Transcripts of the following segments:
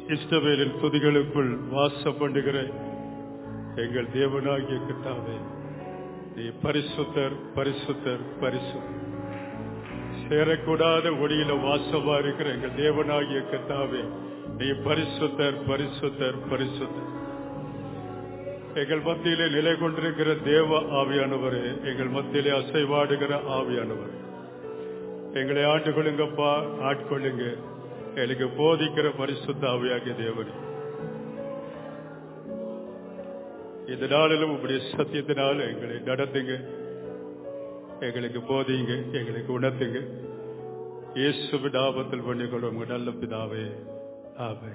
இஸ்ரவேலின் துதிகளுக்குள் வாசம் பண்ணுகிற எங்கள் தேவனாகிய கர்த்தாவே நீ பரிசுத்தர் பரிசுத்தர் பரிசுத்தர் சேரக்கூடாத ஒளியில வாசமா இருக்கிற எங்கள் தேவனாகிய கர்த்தாவே நீ பரிசுத்தர் பரிசுத்தர் பரிசுத்தர் எங்கள் மத்தியிலே நிலை கொண்டிருக்கிற தேவ ஆவியானவரே எங்கள் மத்தியிலே அசைவாடுகிற ஆவியானவர் எங்களை ஆண்டு கொள்ளுங்கப்பா ஆட்கொள்ளுங்க எங்களுக்கு போதிக்கிற பரிசுத்த ஆவியாகிய தேவனே இந்த நாளிலும் உங்களுடைய சத்தியத்தினால எங்களை நடத்துங்க எங்களுக்கு போதிங்க எங்களுக்கு உணர்த்துங்க இயேசு நாமத்தில் பண்ணிக்கொள்ளும் உங்க நல்ல பிதாவே ஆமே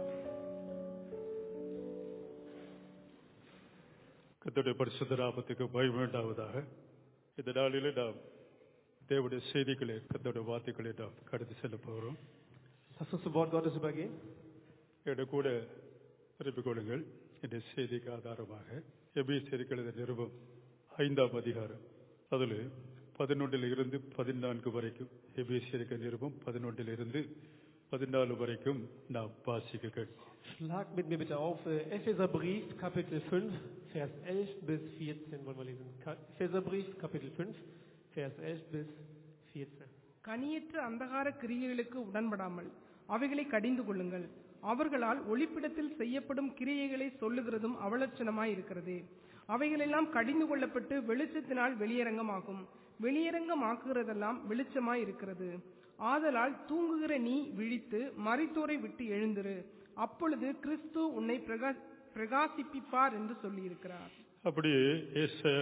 கத்தோடைய பரிசுத்த நாமத்துக்கு பயம் வேண்டாவதாக இந்த நாளிலே நாம் தேவனுடைய செய்திகளை கத்தோடைய வார்த்தைகளை நாம் கடந்து செல்ல போகிறோம் Lass uns zum Wort Gottes übergehen. என்னோட கூட திருப்பிக் கொள்ளுங்கள் இந்த செய்திக்கு ஆதாரமாக எபிசியர்களது நிருபம் ஐந்தாம் அதிகாரம் அதில் பதினொன்றில் இருந்து பதினான்கு வரைக்கும் எபிசியர்கள் நிருபம் பதினொன்றில் இருந்து பதினாலு வரைக்கும் நாம் வாசிக்க கேட்போம் Schlag mit mir bitte auf äh, Epheserbrief, Kapitel 5, Vers 11 bis 14 wollen wir lesen. Ka Epheserbrief, Kapitel 5, Vers 11 bis 14. கனியற்ற அந்தகார கிரியைகளுக்கு உடன்படாமல் அவைகளை கடிந்து கொள்ளுங்கள் அவர்களால் ஒளிப்பிடத்தில் செய்யப்படும் கிரியைகளை சொல்லுகிறதும் அவலட்சணமாய் இருக்கிறது அவைகளெல்லாம் கடிந்து கொள்ளப்பட்டு வெளிச்சத்தினால் வெளியரங்கமாகும் வெளியரங்கமாக்குகிறதெல்லாம் வெளிச்சமாய் இருக்கிறது ஆதலால் தூங்குகிற நீ விழித்து மரித்தோரை விட்டு எழுந்திரு அப்பொழுது கிறிஸ்து உன்னை பிரகா பிரகாசிப்பிப்பார் என்று சொல்லியிருக்கிறார் அப்படியே ஏசாயா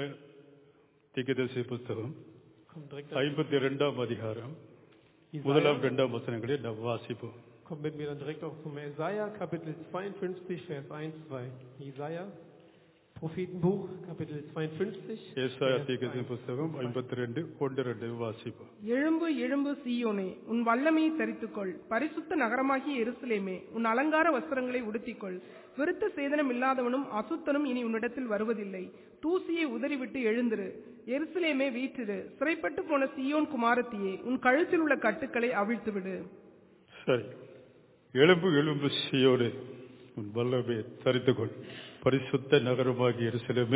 திகதசி புஸ்தகம் Kommt direkt ஐம்பத்தி இரண்டாம் அதிகாரம் Jesaja. முதலாம் இரண்டாம் வசனங்களை நாம் வாசிப்போம் Kommt mit mir dann direkt auch zum Jesaja, Kapitel 52, Vers 1, 2. Jesaja, Prophetenbuch, Kapitel 52. ஏசாயா Vers தீர்க்கதரிசி 1. புஸ்தகம் ஐம்பத்தி ரெண்டு ஒன்று ரெண்டு வாசிப்போம் எழும்பு எழும்பு சீயோனே உன் வல்லமையை தரித்துக்கொள் பரிசுத்த நகரமாகிய எருசலேமே உன் அலங்கார வஸ்திரங்களை உடுத்திக்கொள் விருத்த சேதனம் இல்லாதவனும் அசுத்தனும் இனி உன்னிடத்தில் வருவதில்லை தூசியை உதறிவிட்டு எழுந்திரு எருசலேமே வீற்றிரு சிறைப்பட்டு போன சீயோன் குமாரத்தியே உன் கழுத்தில் உள்ள கட்டுக்களை அவிழ்த்துவிடு சரி எலும்பு எலும்பு சியோடு உன் வல்லமை தரித்துக்கொள் பரிசுத்த நகரமாகி எருசலேமே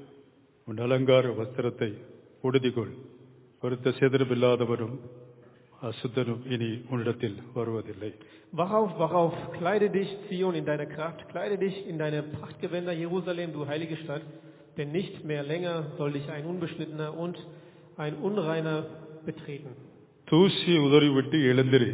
உன் அலங்கார வஸ்திரத்தை உடுதிக்கொள் வருத்த சேதனமில்லாதவரும் அசுத்தனும் இனி உன்னிடத்தில் வருவதில்லை Wach auf, wach auf, kleide dich, Zion, in deine Kraft, kleide dich in deine Prachtgewänder, Jerusalem, du heilige Stadt, denn nicht mehr länger soll dich ein Unbeschnittener und ein Unreiner betreten. தூசி உதறிவிட்டு எழுந்திரு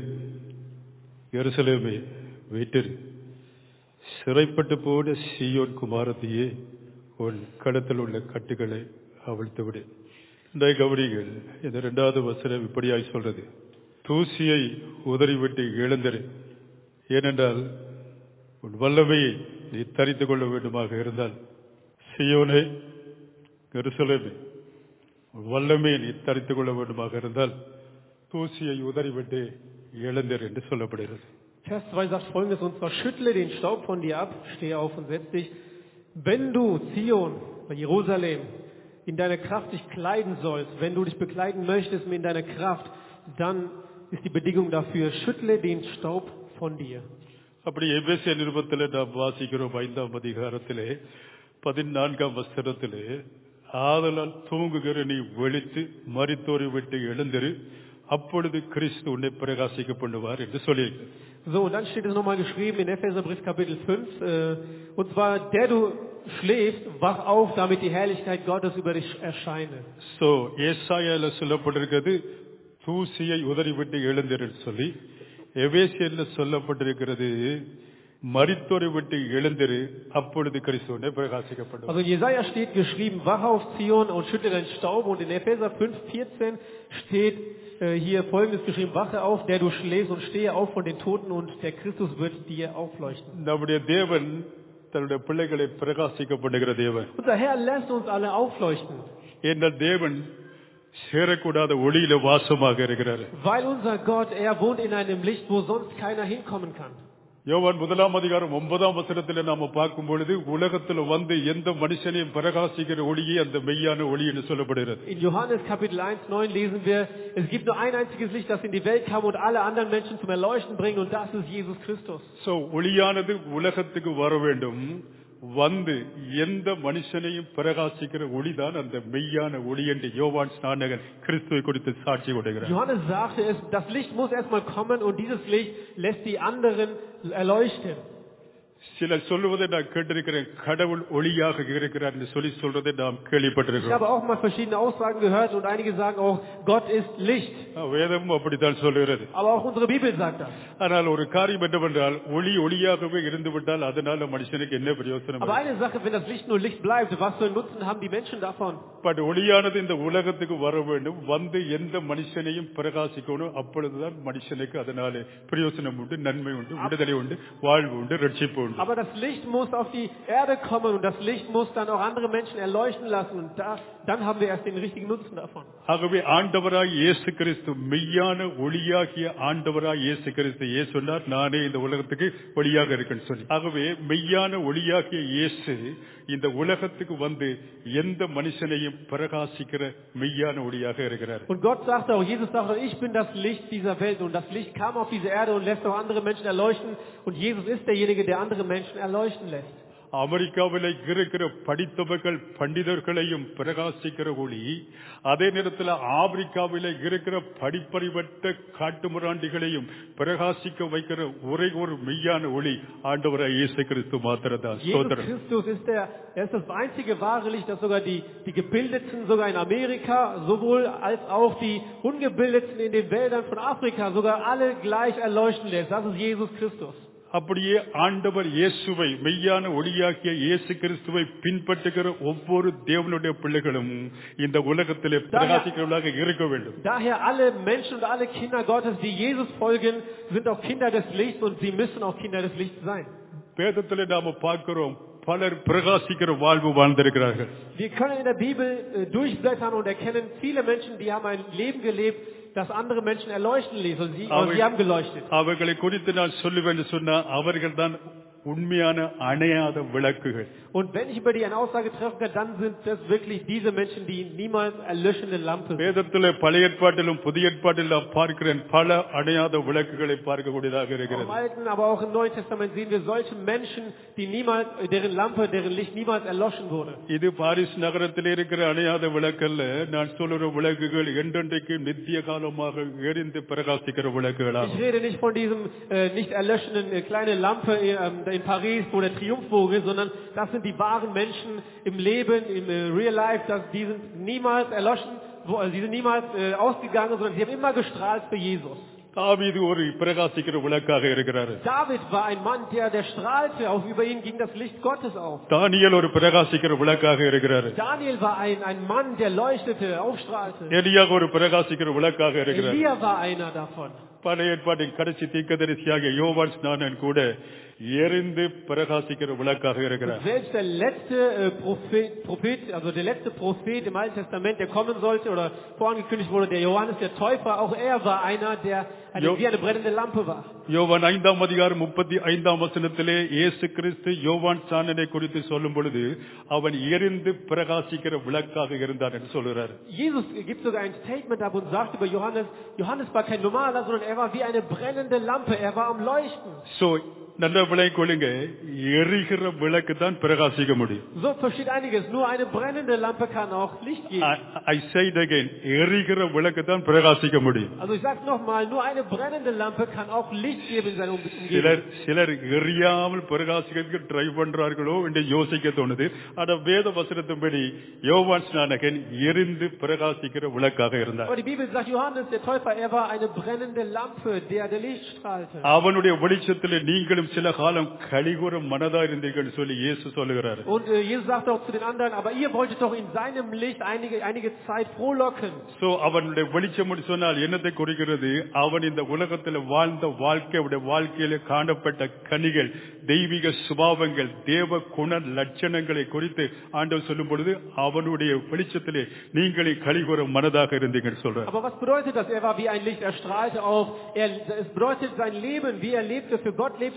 எருசலேமே வீட்டில் சிறைப்பட்டு போன சீயோன் குமாரத்தியே உன் கடத்தில் உள்ள கட்டுகளை அவிழ்த்து விடு இந்த கவனிகள் இந்த இரண்டாவது வசனம் இப்படியாய் சொல்றது தூசியை உதறிவிட்டு எழுந்திரு ஏனென்றால் உன் வல்லமையை நீ தரித்துக் கொள்ள வேண்டுமாக இருந்தால் சியோனே எருசலேமே உன் வல்லமையை நீ தரித்துக் கொள்ள வேண்டுமாக இருந்தால் தூசியை உதறிவிட்டு எழுந்தர் என்று சொல்லப்படுகிறது Vers 2 sagt folgendes, und zwar schüttle den Staub von dir ab, steh auf und setz dich. Wenn du, Zion, bei Jerusalem, in deiner Kraft dich kleiden sollst, wenn du dich bekleiden möchtest in deiner Kraft, dann ist die Bedingung dafür, schüttle den Staub von dir. அப்படி எபேசிய நிருபத்தில் நாம் வாசிக்கிறோம் ஐந்தாம் அதிகாரத்திலே பதினான்காம் வஸ்திரத்திலே ஆதலால் தூங்குகிற நீ வெளித்து மரித்தோரை விட்டு எழுந்திரு அப்பொழுது கிறிஸ்து உன்னை பிரகாசிக்க பண்ணுவார் என்று சொல்லியிருக்கு So, und dann steht es nochmal geschrieben in Epheserbrief Kapitel 5, äh, und zwar, der du schläfst, wach auf, damit die Herrlichkeit Gottes über dich erscheine. So ஏசாயால சொல்லப்பட்டிருக்கிறது தூசியை உதறிவிட்டு எழுந்திரு சொல்லி எவேசியல்ல சொல்லப்பட்டிருக்கிறது மரித்தோரை விட்டு எழுந்திரு அப்பொழுது கிறிஸ்து உன்னை பிரகாசிக்கப்படும் Also in Jesaja steht geschrieben, wach auf Zion und schüttle deinen Staub. Und in Epheser 5, 14 steht äh, hier folgendes geschrieben, wache auf, der du schläfst und stehe auf von den Toten und der Christus wird dir aufleuchten. நம்முடைய தேவன் தன்னுடைய பிள்ளைகளை பிரகாசிக்கப்படுகிற தேவன் Unser Herr lässt uns alle aufleuchten, என்ற தேவன் சேரக்கூடாத ஒளியில வாசமாக இருக்கிறார் weil unser Gott, er wohnt in einem Licht, wo sonst keiner hinkommen kann. யோவான் முதலாம் அதிகாரம் ஒன்பதாம் வசனத்தில் நாம பார்க்கும் பொழுது உலகத்துல வந்து எந்த மனுஷனையும் பிரகாசிக்கிற ஒளியே அந்த மெய்யான ஒளி என்று சொல்லப்படுகிறது In Johannes Kapitel 1, 9 lesen wir, es gibt nur ein einziges Licht, das in die Welt kam und alle anderen Menschen zum Erleuchten bringt und das ist Jesus Christus. So ஒளியானது உலகத்துக்கு வர வேண்டும் வந்து எந்த மனுஷனையும் பிரகாசிக்கிற ஒளிதான் அந்த மெய்யான ஒளி என்று யோவான் ஸ்நானகன் கிறிஸ்துவை குறித்து சாட்சி கொடுக்கிறார் Johannes sagte es, das Licht muss erstmal kommen und dieses Licht lässt die anderen erleuchten. சிலர் சொல்லுவதை நான் கேட்டிருக்கிறேன் கடவுள் ஒளியாக இருக்கிறார் என்று சொல்லி சொல்றதை நாம் Ich கேள்விப்பட்டிருக்கிறோம் habe auch mal verschiedene Aussagen gehört und einige sagen auch, Gott ist Licht. வேதமும் அப்படித்தான் சொல்லுகிறது Aber auch unsere Bibel sagt das. ஆனால் ஒரு காரியம் என்னவென்றால் ஒளி ஒளியாகவே இருந்து விட்டால் அதனால மனுஷனுக்கு என்ன பிரயோசனம் Aber eine Sache, wenn das Licht nur Licht bleibt, was für einen Nutzen haben die Menschen davon? But ஒளியானது இந்த உலகத்துக்கு வர வேண்டும் வந்து எந்த மனுஷனையும் பிரகாசிக்கணும் அப்பொழுதுதான் மனுஷனுக்கு அதனால பிரயோசனம் உண்டு நன்மை உண்டு விடுதலை உண்டு வாழ்வு உண்டு ரட்சிப்பு உண்டு Aber das Licht muss auf die Erde kommen und das Licht muss dann auch andere Menschen erleuchten lassen und da, dann haben wir erst den richtigen Nutzen davon. ஆகவே ஆண்டவராய் இயேசு கிறிஸ்து மெய்யான ஒளியாகிய ஆண்டவராய் இயேசு கிறிஸ்து ஏ சொன்னார் நானே இந்த உலகத்துக்கு ஒளியாக இருக்கேன்னு சொல்லி ஆகவே மெய்யான ஒளியாகிய இயேசு இந்த உலகத்துக்கு வந்து எந்த மனுஷனையும் பிரகாசிக்கிற மெய்யான ஒளியாக இருக்கிறார் Und Gott sagte auch, Jesus sagte, ich bin das Licht dieser Welt und das Licht kam auf diese Erde und lässt auch andere Menschen erleuchten und Jesus ist derjenige, der andere Menschen erleuchten lässt. அமெரிக்காவில் இருக்கிற படித்தவர்கள் பண்டிதர்களையும் பிரகாசிக்கிற ஒளி அதே நேரத்தில் ஆப்பிரிக்காவில் இருக்கிற படிப்பறிவற்ற காட்டுமிராண்டிகளையும் பிரகாசிக்க வைக்கிற ஒரே ஒரு மெய்யான ஒளி ஆண்டவராய் இயேசு கிறிஸ்து மாத்திரதான் Jesus சோதரன் Christus ist der, er ist das einzige wahre Licht, das sogar die, die Gebildeten sogar in Amerika, sowohl als auch die Ungebildeten in den Wäldern von Afrika, sogar alle gleich erleuchten lässt. Das ist Jesus Christus. அப்படியே ஆண்டவர் இயேசுவை மெய்யான ஒளியாக்கிய இயேசு கிறிஸ்துவை பின்பற்றுகிற ஒவ்வொரு தேவனுடைய பிள்ளைகளும் இந்த உலகத்திலே பிரகாசிக்கிறவர்களாக இருக்க வேண்டும் Daher alle Menschen und alle Kinder Gottes, die Jesus folgen, sind auch Kinder des Lichts und sie müssen auch Kinder des Lichts sein. வேதத்திலே நாம பார்க்கிறோம் பலர் பிரகாசிக்கிற வாழ்வு வாழ்ந்திருக்கிறார்கள் Wir können in der Bibel äh, durchblättern und erkennen viele Menschen, die haben ein Leben gelebt, das andere Menschen erleuchten ließ und sie, und sie haben geleuchtet. அவர்களை குறித்து நான் சொல்லுவேன் சொன்னா அவர்கள் தான் உண்மையான அணையாத விளக்குகள் Und wenn ich über die eine Aussage treffen kann, dann sind das wirklich diese Menschen, die niemals erlöschende Lampe sind. வேதத்திலே பழைய ஏற்பாட்டிலும் புதிய ஏற்பாட்டிலும் நான் பார்க்கிறேன் பல அணையாத விளக்குகளை பார்க்கக்கூடியதாக Im இருக்கிறது Alten, aber auch im Neuen Testament sehen wir solche Menschen, die niemals, deren Lampe, deren Licht niemals erloschen wurde. இது பாரிஸ் நகரத்தில் இருக்கிற அணையாத விளக்கல்ல நான் சொல்லுற விளக்குகள் என்றென்றைக்கு நித்திய காலமாக எரிந்து பிரகாசிக்கிற Ich விளக்குகளாகும் rede nicht von diesem äh, nicht erlöschenden äh, kleine Lampe äh, in Paris, wo der Triumphvogel, sondern das sind die wahren Menschen im Leben, im äh, Real Life, dass die sind niemals erloschen, wo, also die sind niemals äh, ausgegangen, sondern sie haben immer gestrahlt für Jesus. தாவீது ஒரு பிரகாசிக்கிற விளக்காக இருக்கிறாரு David war ein Mann, der, der strahlte, auf über ihn ging das Licht Gottes auf. தானியல் ஒரு பிரகாசிக்கிற விளக்காக இருக்கிறாரு Daniel war ein, ein Mann, der leuchtete, aufstrahlte. எலியாக ஒரு பிரகாசிக்கிற விளக்காக இருக்கிறார் Elia war einer davon. பழைய ஏற்பாட்டின் கடைசி தீர்க்கதரிசியாக யோவான் ஸ்நானன் கூட எரிந்து பிரகாசிக்கிற விளக்காக இருக்கிறார் Selbst der letzte äh, Prophet, Prophet, also der letzte Prophet im Alten Testament, der kommen sollte oder vorangekündigt wurde, der Johannes der Täufer, auch er war einer, der eine, Jo- wie eine brennende Lampe war. யோவான் ஐந்தாம் அதிகாரம் முப்பத்தி ஐந்தாம் வசனத்திலே இயேசு கிறிஸ்து யோவான் சாணனை குறித்து சொல்லும் பொழுது அவன் எரிந்து பிரகாசிக்கிற விளக்காக இருந்தான் என்று சொல்கிறார் Jesus gibt sogar ein Statement ab und sagt über Johannes, Johannes war kein normaler, sondern er war wie eine brennende Lampe, er war am Leuchten. So நல்ல விளை கொள்ளுங்க எரிகிற விளக்கு தான் பிரகாசிக்க முடியும் So versteht einiges, nur eine brennende Lampe kann auch Licht geben. I said again எரிகிற விளக்கு தான் பிரகாசிக்க முடியும் Also ich sag's nochmal, nur eine brennende Lampe kann auch Licht geben in seiner Umgebung. சிலர் சிலர் எரியாமல் பிரகாசிக்கிறதுக்கு ட்ரை பண்றார்களோ என்று யோசிக்க தோணுது ஆனா வேத வசனத்தின்படி யோவான் ஸ்நானகன் எரிந்து பிரகாசிக்கிற விளக்காக இருந்தார் Aber die Bibel sagt, Johannes der Täufer, er war eine brennende Lampe, der der Licht strahlte. அவனுடைய வெளிச்சத்திலே நீங்களும் சில காலம் கழிகுற மனதா இருந்தீர்கள் சொல்லி இயேசு சொல்லுகிறார் Und äh, Jesus sagt auch zu den anderen, aber ihr wolltet doch in seinem Licht einige, einige Zeit frohlocken. So அவனுடைய வெளிச்சம் என்று சொன்னால் என்னத்தை குறிக்கிறது அவன் இந்த உலகத்தில் வாழ்ந்த வாழ்க்கை அவருடைய வாழ்க்கையில காணப்பட்ட கனிகள் தெய்வீக சுபாவங்கள் தேவ குண லட்சணங்களை குறித்து ஆண்டவர் சொல்லும் பொழுது அவனுடைய வெளிச்சத்திலே நீங்களே கழிகுற மனதாக இருந்தீங்கன்னு சொல்றார் Aber was bedeutet das? Er war wie ein Licht, er strahlte auf. Er, es bedeutet sein Leben, wie er lebte, für Gott lebte, seine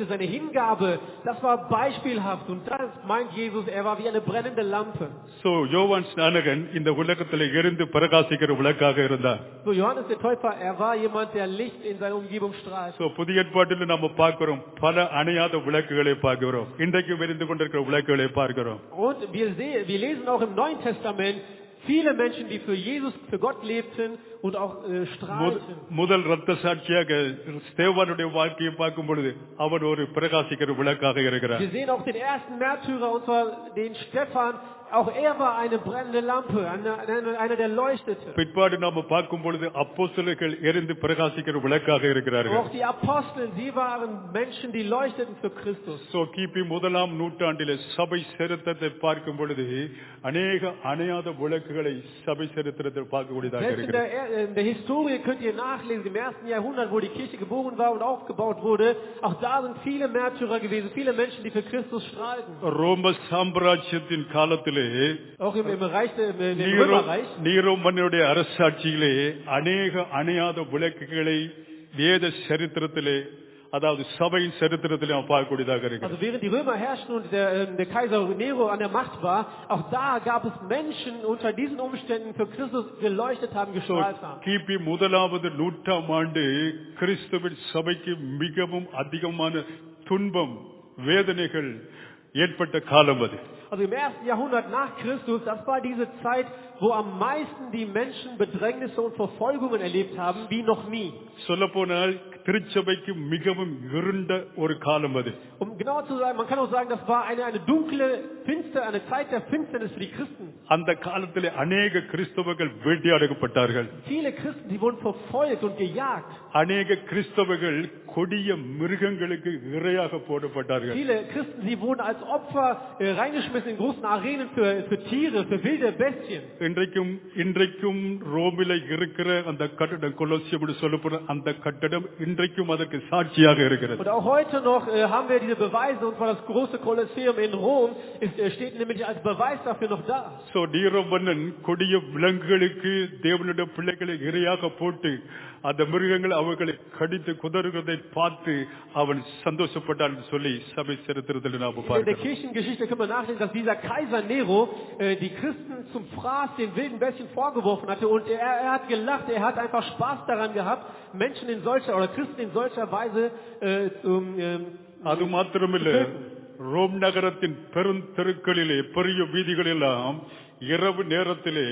Hingabe, das war beispielhaft. Und das meint Jesus, er war wie eine brennende Lampe. So யோவான் ஸ்நானகன் இந்த உலகத்துல இருந்து பிரகாசிக்கிற விளக்காக இருந்தார் So Johannes der Täufer, er war jemand, der Licht in seiner Umgebung strahlt. So புதிய ஏற்பாட்டில் நம்ம பார்க்கிறோம் பல அணையாத விளக்குகளை பார்க்கிறோம் இன்றைக்கு விரிந்து கொண்டிருக்கிற விளக்குகளை பார்க்கிறோம் Und wir, sehen, wir lesen auch im Neuen Testament viele Menschen, die für Jesus, für Gott lebten und auch äh, முத- strahlten. முதல் ரத்த சாட்சியாக ஸ்தேவானுடைய வாழ்க்கையை பார்க்கும் பொழுது அவன் ஒரு பிரகாசிக்கிற விளக்காக இருக்கிறார் Wir sehen auch den ersten Märtyrer, und zwar den Stephan. Auch er war eine brennende Lampe, einer, einer, einer der leuchtete. பிற்பாடு நாம பார்க்கும் பொழுது அப்போஸ்தலர்கள் எரிந்து பிரகாசிக்கிற விளக்காக இருக்கிறார்கள் Auch die Apostel, sie waren Menschen, die leuchteten für Christus. So கிபி முதலாம் நூற்றாண்டிலே சபை சரித்திரத்தை பார்க்கும் பொழுது அநேக அணையாத விளக்குகளை சபை சரித்திரத்தில் பார்க்கக்கூடியதாக Selbst in இருக்கிறது der, in der Historie könnt ihr nachlesen, im ersten Jahrhundert, wo die Kirche geboren war und aufgebaut wurde, auch da sind viele Märtyrer gewesen, viele Menschen, die für Christus strahlten. ரோம சாம்ராஜ்யத்தின் காலத்திலே Auch im, im, Reich, im, im நீரோ Römerreich. நீரோ மன்னனுடைய அரசாட்சியிலே அநேக அணையாத விளக்குகளை வேத சரித்திரத்திலே அதாவது சபையின் சரித்திரத்திலே நாம் பார்க்கக்கூடியதாக இருக்கிறது Also während die Römer herrschten und der, ähm, der Kaiser Nero an der Macht war, auch da gab es Menschen unter diesen Umständen für Christus geleuchtet haben, So, gestrahlt haben. கிபி முதலாவது நூற்றாம் ஆண்டு கிறிஸ்துவின் சபைக்கு மிகவும் அதிகமான துன்பம் வேதனைகள் ஏற்பட்ட காலம் அது Also im ersten Jahrhundert nach Christus, das war diese Zeit, wo am meisten die Menschen Bedrängnisse und Verfolgungen erlebt haben, wie noch nie. சொல்லப்போனால் திருச்சபைக்கு மிகவும் இருண்ட ஒரு காலம் அது Um genauer zu sein, man kann auch sagen, das war eine, eine dunkle, finster, eine Zeit der Finsternis für die Christen. அந்த காலத்திலே அநேக கிறிஸ்தவர்கள் வேட்டையாடப்பட்டார்கள் Viele Christen, die wurden verfolgt und gejagt. அநேக கிறிஸ்தவர்கள் கொடிய மிருகங்களுக்கு இரையாக போடப்பட்டார்கள் Viele Christen, sie wurden als Opfer äh, reingeschmissen in großen Arenen für, für Tiere, für wilde Bestien. இன்றைக்கும் இன்றைக்கும் ரோமில இருக்கிற அந்த கட்டடம் கொலோசியம் என்று சொல்லப்படுற அந்த கட்டடம் இன்றைக்கும் அதற்கு சாட்சியாக இருக்கிறது Und auch heute noch äh, haben wir diese Beweise, und zwar das große Kolosseum in Rom ist, äh, steht nämlich als Beweis dafür noch da. So நீரோபன்னன் கொடிய விலங்குகளுக்கு தேவனுடைய பிள்ளைகளை இரையாக போட்டு அந்த மிருகங்கள் அவர்களை கடித்து குதறுகிறதை பார்த்து அவன் சந்தோஷப்பட்டான் என்று சொல்லி சபை சரித்திரத்தில் நாம் In der பார்க்கிறோம் Kirchengeschichte können wir nachlesen, dass dieser Kaiser Nero äh, die Christen zum Fraß den wilden Bestien vorgeworfen hatte und er, er hat gelacht, er hat einfach Spaß daran gehabt, Menschen in solcher oder Christen in solcher Weise äh, zum, ähm, அது மாத்திரமில்ல Rome நகரத்தின் பெரும் தெருக்களிலே பெரிய வீதிகளெல்லாம் இரவு நேரத்திலே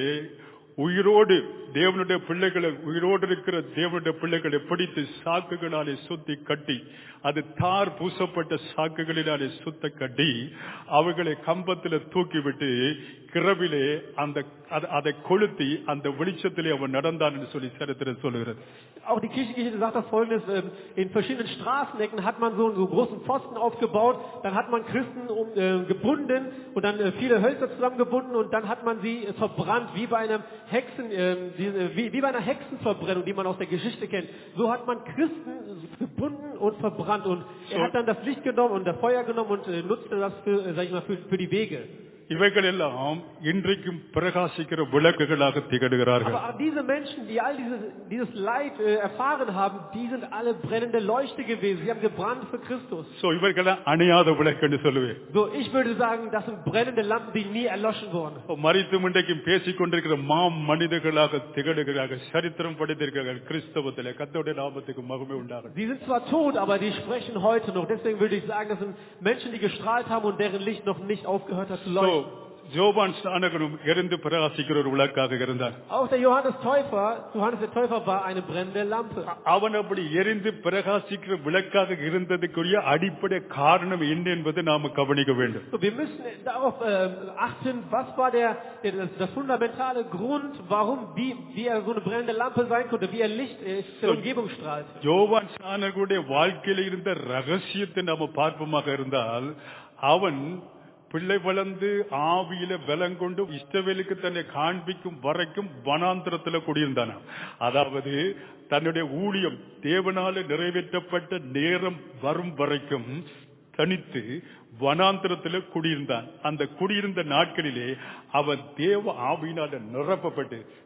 உயிரோடு தேவனுடைய பிள்ளைகளை உயிரோடு இருக்கிற தேவனுடைய பிள்ளைகளை பிடித்து சாக்குகளாலே சுத்தி கட்டி அது தார் பூசப்பட்ட சாக்குகளினாலே சுத்த கட்டி அவர்களை கம்பத்தில தூக்கிவிட்டு கிரவிலே அந்த அது- அதை கொளுத்தி அந்த வெளிச்சத்திலே அவன் நடந்தான் என்று சொல்லி சரித்திரம் சொல்லுகிறது Auch die Kirchengeschichte sagt das folgendes, ähm, in verschiedenen Straßenecken hat man so einen so großen Pfosten aufgebaut, dann hat man Christen um, äh, gebunden und dann äh, viele Hölzer zusammengebunden und dann hat man sie äh, verbrannt, wie bei einem Hexen, äh, die, äh, wie, wie bei einer Hexenverbrennung, die man aus der Geschichte kennt. So hat man Christen gebunden und verbrannt und er hat dann das Licht genommen und das Feuer genommen und äh, nutzte das für, äh, sag ich mal, für, für die Wege. இவைகள் எல்லாம் இன்றைக்கும் பிரகாசிக்கிற விளக்குகளாக திகழ்கிறார்கள் Aber diese Menschen, die all dieses, dieses Leid äh, erfahren haben, die sind alle brennende Leuchte gewesen. Sie haben gebrannt für Christus. So இவர்களை அணையாத விளக்குன்னு சொல்லுவேன் So, ich würde sagen, das sind brennende Lampen, die nie erloschen wurden. மறித்து இன்றைக்கும் பேசிக் கொண்டிருக்கிற மாம் மனிதர்களாக திகழ்கிறார்கள் சரித்திரம் படித்திருக்கிறார்கள் கிறிஸ்தவத்திலே கத்தோடைய நாமத்துக்கு மகிமை உண்டாகும் Sie sind zwar tot, aber die sprechen heute noch. Deswegen würde ich sagen, das sind Menschen, die gestrahlt haben und deren Licht noch nicht aufgehört hat zu so leuchten. ஜோபான் ஸ்நானகனும் எரிந்து பிரகாசிக்கிற ஒரு விளக்காக இருந்தார் Auch der Johannes Täufer, Johannes der Täufer war eine brennende Lampe. அவன் அப்படி எரிந்து பிரகாசிக்கிற விளக்காக இருந்ததுக்குரிய அடிப்படை காரணம் என்ன என்பதை நாம கவனிக்க வேண்டும் So, wir müssen darauf äh, achten, was war der, der das, das fundamentale Grund, warum, wie, wie er so eine brennende Lampe sein konnte, wie er Licht äh, zur So- Umgebung strahlt. யோவான் ஸ்நானகனுடைய வாழ்க்கையில் இருந்த ரகசியத்தை நாம பார்ப்போமாக இருந்தால் அவன் பிள்ளை வளர்ந்து ஆவியில பலம் கொண்டு இஷ்டவேலுக்கு தன்னை காண்பிக்கும் வரைக்கும் வனாந்திரத்துல குடியிருந்தானாம் அதாவது தன்னுடைய ஊழியம் தேவனால நிறைவேற்றப்பட்ட நேரம் வரும் வரைக்கும் தனித்து வனாந்திரத்துல குடியிருந்தான் அந்த குடியிருந்த நாட்களிலே அவன் தேவ ஆவியினால நிரப்பப்பட்டு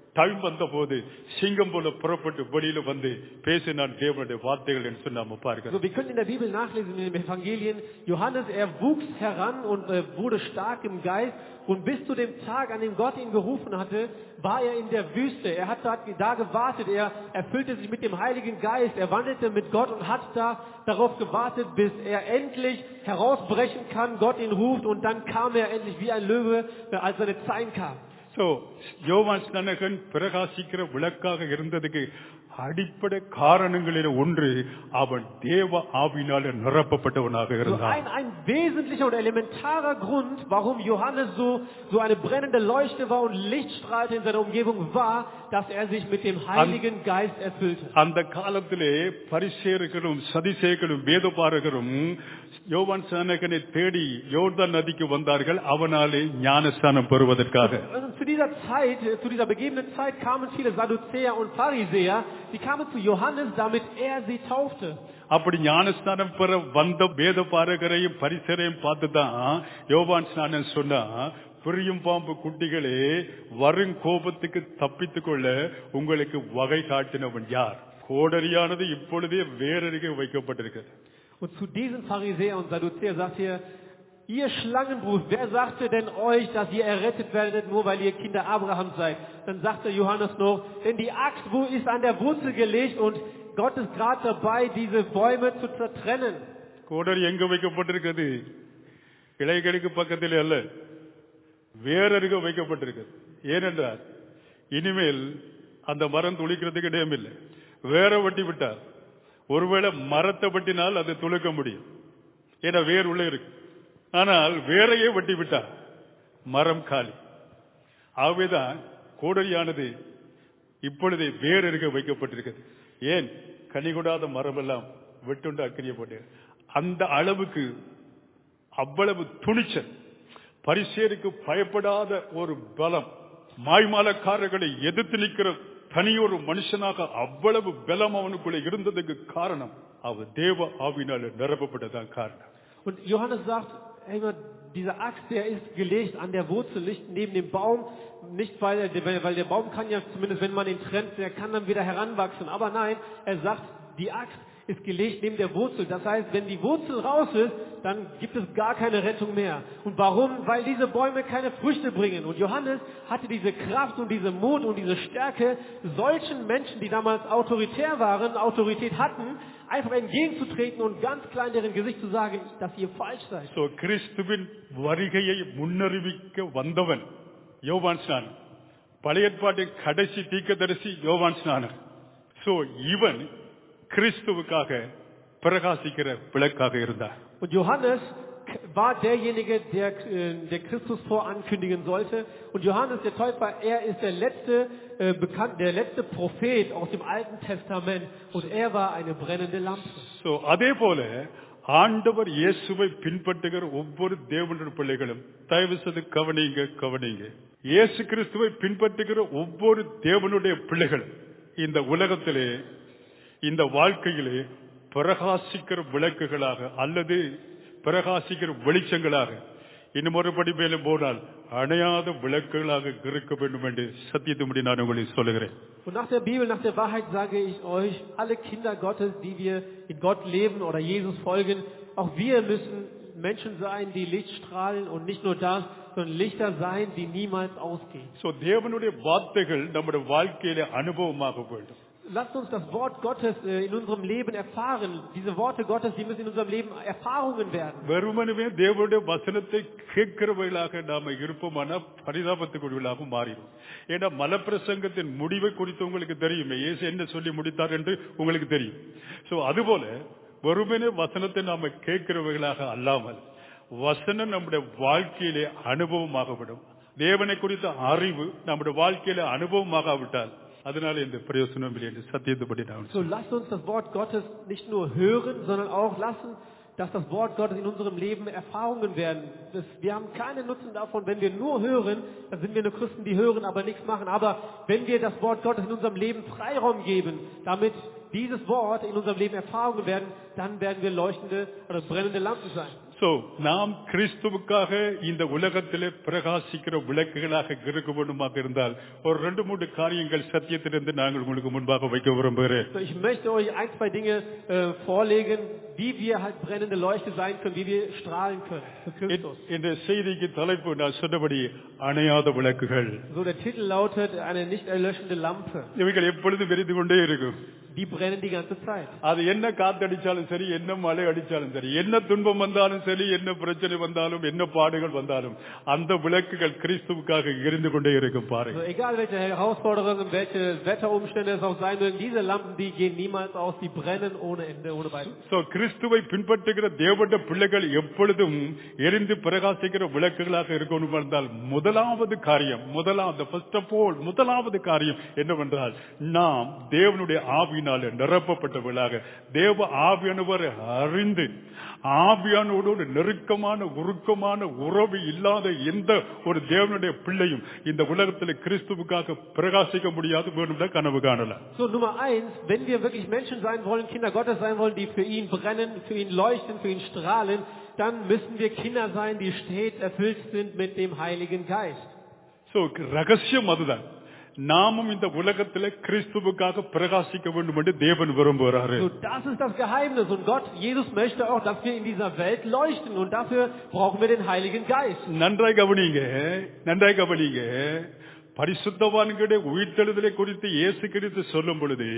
டைம் வந்த போது சிங்கம் போல புறப்பட்டு வெளியில வந்து பேசினான் தேவனுடைய வார்த்தைகள் என்று சொல்லி நாம பார்க்கிறோம் So, wir können in der Bibel nachlesen, in den Evangelien, Johannes, er wuchs heran und äh, wurde stark im Geist und bis zu dem Tag, an dem Gott ihn gerufen hatte, war er in der Wüste. Er hat da, da gewartet, er erfüllte sich mit dem Heiligen Geist, er wandelte mit Gott und hat da darauf gewartet, bis er endlich herausbrechen kann, Gott ihn ruft und dann kam er endlich wie ein Löwe, äh, als seine Zeit kam. So யோவான் ஸ்நானகன் பிரகாசிக்கிற விளக்காக இருந்ததுக்கு அடிப்படை காரணங்களில் ஒன்று அவன் தேவ ஆவினால நிரப்பப்பட்டவனாக So இருந்தான் ein, ein wesentlicher und elementarer Grund, warum Johannes so, so eine brennende Leuchte war und Licht strahlte in seiner Umgebung, war, dass er sich mit dem Heiligen Geist erfüllte. அந்த காலத்திலே பரிசேயர்களும் சதிசேயர்களும் வேதபாரகரும் யோவான் ஸ்நானகனை தேடி யோர்தான் நதிக்கு வந்தார்கள் அவனாலே ஞானஸ்தானம் பெறுவதற்காக Und zu dieser Zeit, äh, zu dieser begebenen Zeit kamen viele Sadduzäer und Pharisäer, die kamen zu Johannes, damit er sie taufte. அப்படி ஞானஸ்நானம் பெற வந்த வேத பாரகரையும் பரிசரையும் பார்த்து தான் யோவான் ஸ்நானம் சொன்னா புரியும் பாம்பு குட்டிகளே வரும் கோபத்துக்கு தப்பித்துக் கொள்ள உங்களுக்கு வகை காட்டினவன் யார் கோடரியானது இப்பொழுதே வேறருகே வைக்கப்பட்டிருக்கிறது Und zu diesen Pharisäer und Sadduzäer sagt ihr, ihr Schlangenbrut, wer sagte denn euch, dass ihr errettet werdet, nur weil ihr Kinder Abrahams seid? Dann sagte Johannes noch, denn die Axt wo ist an der Wurzel gelegt und Gott ist gerade dabei, diese Bäume zu zertrennen. கோடரி எங்க வைக்கப்பட்டிருக்கிறது கிளைகளுக்கு பக்கத்தில் அல்ல வேறருக வைக்கப்பட்டிருக்கிறது ஏனென்றால் இனிமேல் அந்த மரம் துளிக்கிறதுக்கு இடமில்லை வேற வெட்டி விட்டார் ஒருவேளை மரத்தை வெட்டினால் அது துளுக்க முடியும் ஏன்னா வேர் உள்ள இருக்கு ஆனால் வேறையே வெட்டி விட்டார் மரம் காலி ஆகவேதான் கோடரியானது இப்பொழுது வேறருக வைக்கப்பட்டிருக்கிறது ஏன் கனி கொடாத மரம் எல்லாம் வெட்டுண்டு அக்கிரியப்பட்டு அந்த அளவுக்கு அவ்வளவு துணிச்சல் பரிசேருக்கு பயப்படாத ஒரு பலம் மாய்மாலக்காரர்களை எதிர்த்து நிற்கிற தனியொரு மனுஷனாக அவ்வளவு பலம் அவனுக்குள்ள இருந்ததுக்கு காரணம் அவர் தேவ ஆவினால நிரப்பப்பட்டதான் காரணம் Und Johannes sagt, hey, mal, dieser Axt, der ist gelegt an der Wurzel, nicht neben dem Baum, nicht weil, er- weil weil der Baum kann ja zumindest, wenn man ihn trennt, der kann dann wieder heranwachsen. Aber nein, er sagt, die Axt ist gelegt neben der Wurzel. Das heißt, wenn die Wurzel raus ist, dann gibt es gar keine Rettung mehr. Und warum? Weil diese Bäume keine Früchte bringen. Und Johannes hatte diese Kraft und diese Mut und diese Stärke, solchen Menschen, die damals autoritär waren, Autorität hatten, einfach entgegenzutreten und ganz klar in deren Gesicht zu sagen, dass ihr falsch seid. So கிறிஸ்துவின் வருகையை முன்னறிவிக்க வந்தவன் யோவான் ஸ்நானன் பழைய ஏற்பாட்டின் கடைசி தீர்க்கதரிசி யோவான் ஸ்நானன் so இவன் கிறிஸ்துவுக்காக பிரகாசிக்கிற விளக்காக இருந்தார் Und Johannes k- war derjenige, der, äh, der Christus vorankündigen sollte. Und Johannes der Täufer, er ist der letzte, äh, bekannt, der letzte Prophet aus dem Alten Testament. Und er war eine brennende Lampe. So அதே போல ஆண்டவர் இயேசுவை பின்பற்றுகிற ஒவ்வொரு தேவனுடைய பிள்ளைகளும் தயவு செய்து கவனிங்க கவனிங்க இயேசு கிறிஸ்துவை பின்பற்றுகிற ஒவ்வொரு தேவனுடைய பிள்ளைகளும் இந்த உலகத்திலே இந்த வாழ்க்கையிலே பிரகாசிக்கிற விளக்குகளாக அல்லது பிரகாசிக்கிற வெளிச்சங்களாக இன்னும் ஒருபடி மேலும் போனால் அணையாத விளக்குகளாக இருக்க வேண்டும் என்று சத்தியத்தின்படி நான் உங்களுக்கு சொல்லுகிறேன் Und nach der Bibel, nach der Wahrheit sage ich euch, alle Kinder Gottes, die wir in Gott leben oder Jesus folgen, auch wir müssen Menschen sein, die Licht strahlen und nicht nur das, sondern Lichter sein, die niemals ausgehen. So தேவனுடைய வார்த்தைகள் நம்முடைய வாழ்க்கையில அனுபவமாக வேண்டும் Lasst uns das Wort Gottes äh, in unserem Leben erfahren. Diese Worte Gottes, die müssen in unserem Leben Erfahrungen werden. வெறுமனவே தேவனுடைய வசனத்தை கேட்கிறவர்களாக நாம இருப்போமானா பரிதாபத்துக்குரியவர்களாக மாறிடும் ஏன்னா மலப்பிரசங்கத்தின் முடிவை குறித்து உங்களுக்கு தெரியுமே இயேசு என்ன சொல்லி முடித்தார் என்று உங்களுக்கு தெரியும் சோ அதுபோல வெறுமனே வசனத்தை நாம கேட்கிறவர்களாக அல்லாமல் வசனம் நம்முடைய வாழ்க்கையிலே அனுபவமாகவிடும் தேவனை குறித்த அறிவு நம்முடைய வாழ்க்கையில அனுபவமாகாவிட்டால் அதனால இந்த பிரயோசனம் இல்லை என்று சத்தியத்துப்படி நான் So lasst uns das Wort Gottes nicht nur hören, sondern auch lassen, dass das Wort Gottes in unserem Leben Erfahrungen werden. Das, wir haben keinen Nutzen davon, wenn wir nur hören, dann sind wir nur Christen, die hören, aber nichts machen. Aber wenn wir das Wort Gottes in unserem Leben Freiraum geben, damit dieses Wort in unserem Leben Erfahrungen werden, dann werden wir leuchtende oder brennende Lampen sein. So நாம் கிறிஸ்துவுக்காக இந்த உலகத்திலே பிரகாசிக்கிற விளக்குகளாக இருக்க வேண்டுமாக இருந்தால் ஒரு ரெண்டு மூன்று காரியங்கள் சத்தியத்திலிருந்து நாங்கள் உங்களுக்கு முன்பாக வைக்க விரும்புகிறேன் So, ich möchte euch ein, zwei Dinge äh, vorlegen, wie wir halt brennende Leuchte sein können, wie wir strahlen können für Christus. இந்த செய்திக்கு தலைப்பு நான் சொன்னபடி அணையாத விளக்குகள் So, der Titel lautet eine nicht erlöschende Lampe. இவைகள் எப்பொழுதும் எரிந்து கொண்டே இருக்கும் Die brennen die ganze Zeit. அது என்ன காத்தடிச்சாலும் சரி என்ன மழை அடிச்சாலும் சரி என்ன துன்பம் வந்தாலும் சரி என்ன பிரச்சனை வந்தாலும் என்ன பாடுகள் வந்தாலும் அந்த விளக்குகள் கிறிஸ்துவுக்காக எரிந்து கொண்டே இருக்கும் Also பாருங்க egal welche Herausforderungen, welche Wetterumstände es auch sein mögen, diese Lampen, die gehen niemals aus, die brennen ohne Ende, ohne Beispiel. So கிறிஸ்துவை பின்பற்றுகிற தேவட பிள்ளைகள் எப்பொழுதும் எரிந்து பிரகாசிக்கிற விளக்குகளாக இருக்கணும் என்றால் முதலாவது காரியம் முதலாவது ஃபர்ஸ்ட் ஆஃப் ஆல் முதலாவது காரியம் என்னவென்றால் நாம் தேவனுடைய ஆவியினாலே நிரப்பப்பட்டவர்களாக தேவ ஆவியானவரை அறிந்து ஆவியானோடு ஒரு நெருக்கமான உருக்கமான உறவு இல்லாத எந்த ஒரு தேவனுடைய பிள்ளையும் இந்த உலகத்தில் கிறிஸ்துவுக்காக பிரகாசிக்க முடியாது வேணும்னா கனவு காணலாம் So Nummer eins, wenn wir wirklich Menschen sein wollen, Kinder Gottes sein wollen, die für ihn brennen, für ihn leuchten, für ihn strahlen, dann müssen wir Kinder sein, die stets erfüllt sind mit dem Heiligen Geist. So ரகசியம் அதுதான் நாமும் இந்த உலகத்தில் கிறிஸ்துவுக்காக பிரகாசிக்க வேண்டும் என்று தேவன் விரும்புகிறாரு So, das ist das Geheimnis. Und Gott, Jesus möchte auch, dass wir in dieser Welt leuchten. Und dafür brauchen wir den Heiligen Geist. நன்றாய் கவனிங்க நன்றாய் கவனிங்க பரிசுத்தவான்களுடைய உயிர்த்தெழுதலை குறித்து இயேசு கிறிஸ்து சொல்லும் பொழுது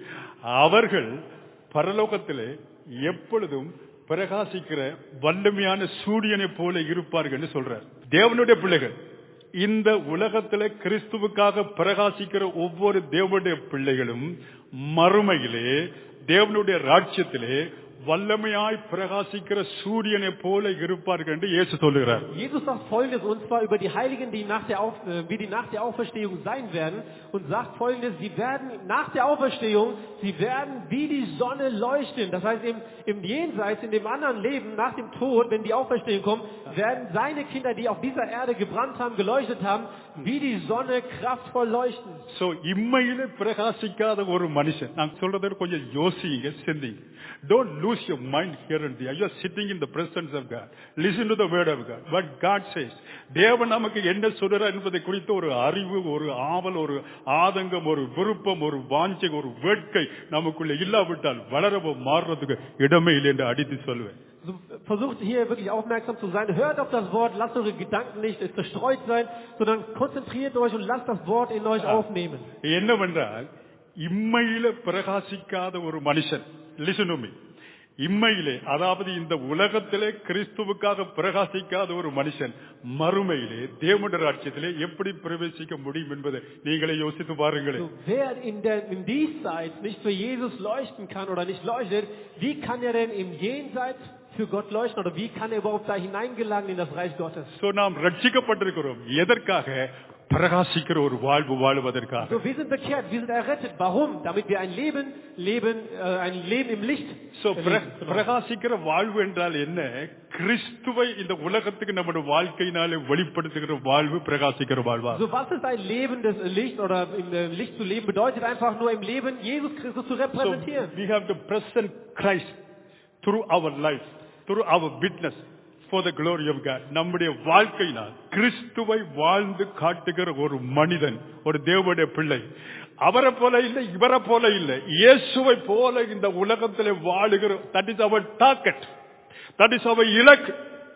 அவர்கள் பரலோகத்திலே எப்பொழுதும் பிரகாசிக்கிற வல்லமையான சூரியனை போல இருப்பார்கள் என்று சொல்றார் தேவனுடைய பிள்ளைகள் இந்த உலகத்திலே கிறிஸ்துவுக்காக பிரகாசிக்கிற ஒவ்வொரு தேவனுடைய பிள்ளைகளும் மறுமையிலே தேவனுடைய ராஜ்யத்திலே வல்லமையாய் பிரகாசிக்கிற சூரியனை போல இருப்பார்கள் என்று இயேசு சொல்லுகிறார் Jesus sagt Folgendes, und zwar über die Heiligen, die nach der Auf, äh, wie die nach der Auferstehung sein werden, und sagt Folgendes, sie werden nach der Auferstehung, sie werden wie die Sonne leuchten. Das heißt, im, im Jenseits, in dem anderen Leben, nach dem Tod, wenn die Auferstehung kommt, werden seine Kinder, die auf dieser Erde gebrannt haben, geleuchtet haben, wie die Sonne kraftvoll leuchten. So இம்மையில பிரகாசிக்காத ஒரு மனுஷன் நான் சொல்றதை கொஞ்சம் யோசிங்க சிந்திங்க don't lose your mind here and the I sitting in the presence of God listen to the word of God but God says தேவன் நமக்கு என்ன சொல்றார் என்பதை குறித்து ஒரு அறிவு ஒரு ஆவல் ஒரு ஆதங்கம் ஒரு விருப்பம் ஒரு வாஞ்சை ஒரு வேட்கை நமக்குள்ள இல்லாவிட்டால் வளரவோ மாறுறதுக்கு இடமே இல்லை என்று அடித்து சொல்லுவேன் So, versucht hier wirklich aufmerksam zu sein. Hört auf das Wort, lasst eure Gedanken nicht zerstreut sein, sondern konzentriert euch und lasst das Wort in euch aufnehmen. என்னவென்றால் இம்மையில பிரகாசிக்காத ஒரு மனுஷன் லிசனுமி இம்மையிலே அதாவது இந்த உலகத்திலே கிறிஸ்துவுக்காக பிரகாசிக்காத ஒரு மனுஷன் மறுமையிலே தேவனுடைய ராட்சியத்திலே எப்படி பிரவேசிக்க முடியும் என்பதை நீங்களே யோசித்து பாருங்களேன் So, wer in der, im Diesseits nicht für Jesus leuchten kann oder nicht leuchtet, wie kann er denn im Jenseits für Gott leuchten oder wie kann er überhaupt da hineingelangen in das Reich Gottes? So நாம் ரட்சிக்கப்பட்டிருக்கிறோம் எதற்காக பிரகாசிக்கிற ஒரு வாழ்வு வாழ்வதற்காக So, wir sind bekehrt, wir sind errettet. Warum? Damit wir ein Leben leben, äh, ein Leben im Licht. So erleben. Genau. பிரகாசிக்கிற வாழ்வு என்றால் என்ன கிறிஸ்துவை இந்த உலகத்துக்கு நம்முடைய வாழ்க்கையினாலே வெளிப்படுத்துகிற வாழ்வு பிரகாசிக்கிற வாழ்வா So, was ist ein lebendes Licht oder im äh, Licht zu leben? Bedeutet einfach nur im Leben Jesus Christus zu So repräsentieren. we have to present Christ through our life, through our witness for the glory of God. நம்முடைய வாழ்க்கையினால் கிறிஸ்துவை வாழ்ந்து காட்டுகிற ஒரு மனிதன் ஒரு தேவனுடைய பிள்ளை அவரை போல இல்லை இவரை போல இல்லை இயேசுவை போல இந்த உலகத்திலே வாழுகிற that is our target that is our இலக்கு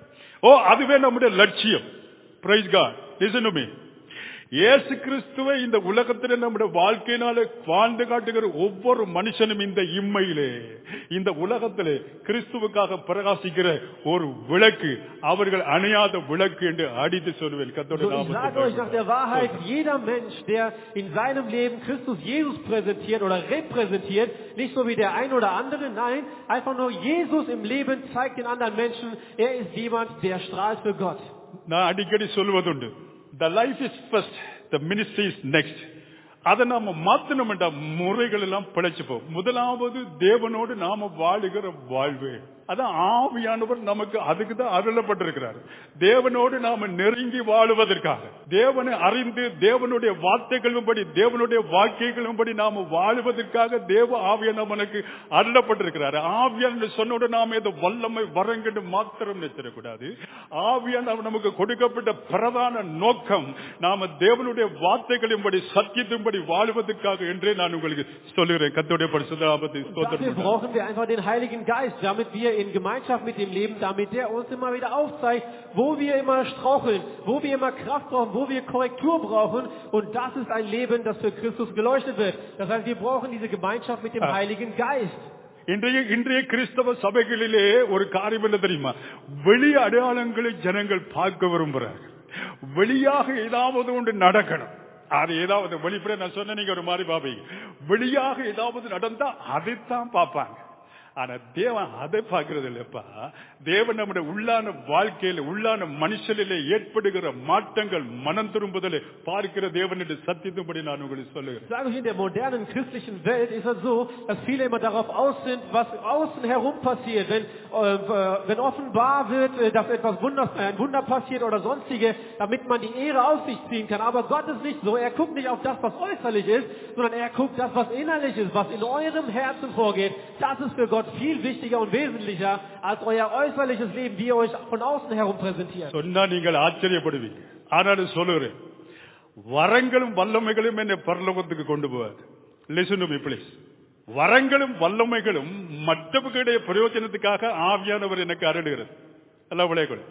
ஓ அதுவே நம்முடைய லட்சியம் praise God listen to me இயேசு கிறிஸ்துவை இந்த உலகத்திலே நம்முடைய வாழ்க்கையினாலே வாழ்ந்து காட்டுகிற ஒவ்வொரு மனுஷனும் இந்த இம்மையிலே இந்த உலகத்திலே கிறிஸ்துவுக்காக பிரகாசிக்கிற ஒரு விளக்கு அவர்கள் அணையாத விளக்கு என்று அடித்து சொல்வேன் கத்தோட So, ich sage euch nach der Wahrheit, jeder Mensch, der in seinem Leben Christus Jesus präsentiert oder repräsentiert, nicht so wie der ein oder andere, nein, einfach nur Jesus im Leben zeigt den anderen Menschen, er ist jemand, der strahlt für Gott. நான் அடிக்கடி சொல்வதுண்டு the life is first the ministry is next அதை நாம மாத்தணும் முறைகள் எல்லாம் பிழைச்சுப்போம் முதலாவது தேவனோடு நாம வாழுகிற வாழ்வு அதான் ஆவியானவர் நமக்கு அதுக்கு தான் அருளப்பட்டிருக்கிறார் தேவனோடு நாம நெருங்கி வாழுவதற்காக தேவனை அறிந்து தேவனுடைய வார்த்தைகளின்படி தேவனுடைய வாக்கியங்களின்படி நாம வாழுவதற்காக தேவ ஆவியான நமக்கு அருளப்பட்டிருக்கிறார் ஆவியான சொன்னோடு நாம இந்த வல்லமை வரங்கன்னு மாத்திரம் நிறுத்திடக்கூடாது ஆவியான நமக்கு கொடுக்கப்பட்ட பிரதான நோக்கம் நாம தேவனுடைய வார்த்தைகளின்படி சத்தியத்தின்படி வாழுவதற்காக என்றே நான் உங்களுக்கு சொல்லுகிறேன் கத்தோடைய பரிசுதாபத்தை Dafür ஸ்தோத்திரம் brauchen wir einfach den Heiligen Geist, damit wir in Gemeinschaft mit ihm leben, damit der uns immer wieder aufzeigt, wo wir immer straucheln, wo wir immer Kraft brauchen, wo wir Korrektur brauchen. Und das ist ein Leben, das für Christus geleuchtet wird. Das heißt, wir brauchen diese Gemeinschaft mit dem Ah. Heiligen Geist. இன்றைய இன்றைய கிறிஸ்தவ சபைகளிலே ஒரு காரியம் என்ன தெரியுமா வெளி அடையாளங்களை ஜனங்கள் பார்க்க விரும்புறாங்க வெளியாக ஏதாவது ஒன்று நடக்கணும் அது ஏதாவது வெளிப்பட நான் சொன்ன நீங்க ஒரு மாதிரி பாப்பீங்க வெளியாக ஏதாவது நடந்தா அதைத்தான் பார்ப்பாங்க ஆனா தேவன் அதை பார்க்கறது இல்லப்பா தேவன் நம்முடைய உள்ளான வாழ்க்கையில உள்ளான மனுஷனிலே ஏற்படுகிற மாற்றங்கள் மனம் திரும்புதலை பார்க்கிற தேவன் என்று சத்தியத்தின்படி நான் உங்களுக்கு சொல்லுகிறேன் Ich sage euch, in der modernen christlichen Welt ist es so, dass viele immer darauf aus sind, was außen herum passiert. Wenn, äh, wenn offenbar wird, äh, dass etwas Wunder, äh, ein Wunder passiert oder sonstige, damit man die Ehre auf sich ziehen kann. Aber Gott ist nicht so. Er guckt nicht auf das, was äußerlich ist, sondern er guckt das, was innerlich ist, was in eurem Herzen vorgeht. Das ist für Gott viel wichtiger und wesentlicher als euer äußerliches Leben, wie ihr euch von außen herum präsentiert. சொன்னா நீங்கள் ஆச்சரியப்படுவீங்க ஆனாலும் சொல்லுகிறேன் வரங்களும் வல்லமைகளும் என்னை பரலோகத்துக்கு கொண்டு போவார் listen to me please வரங்களும் வல்லமைகளும் மற்றவர்களுடைய பிரயோஜனத்துக்காக ஆவியானவர் எனக்கு அருளுகிறது எல்லாம் விளையக்கூட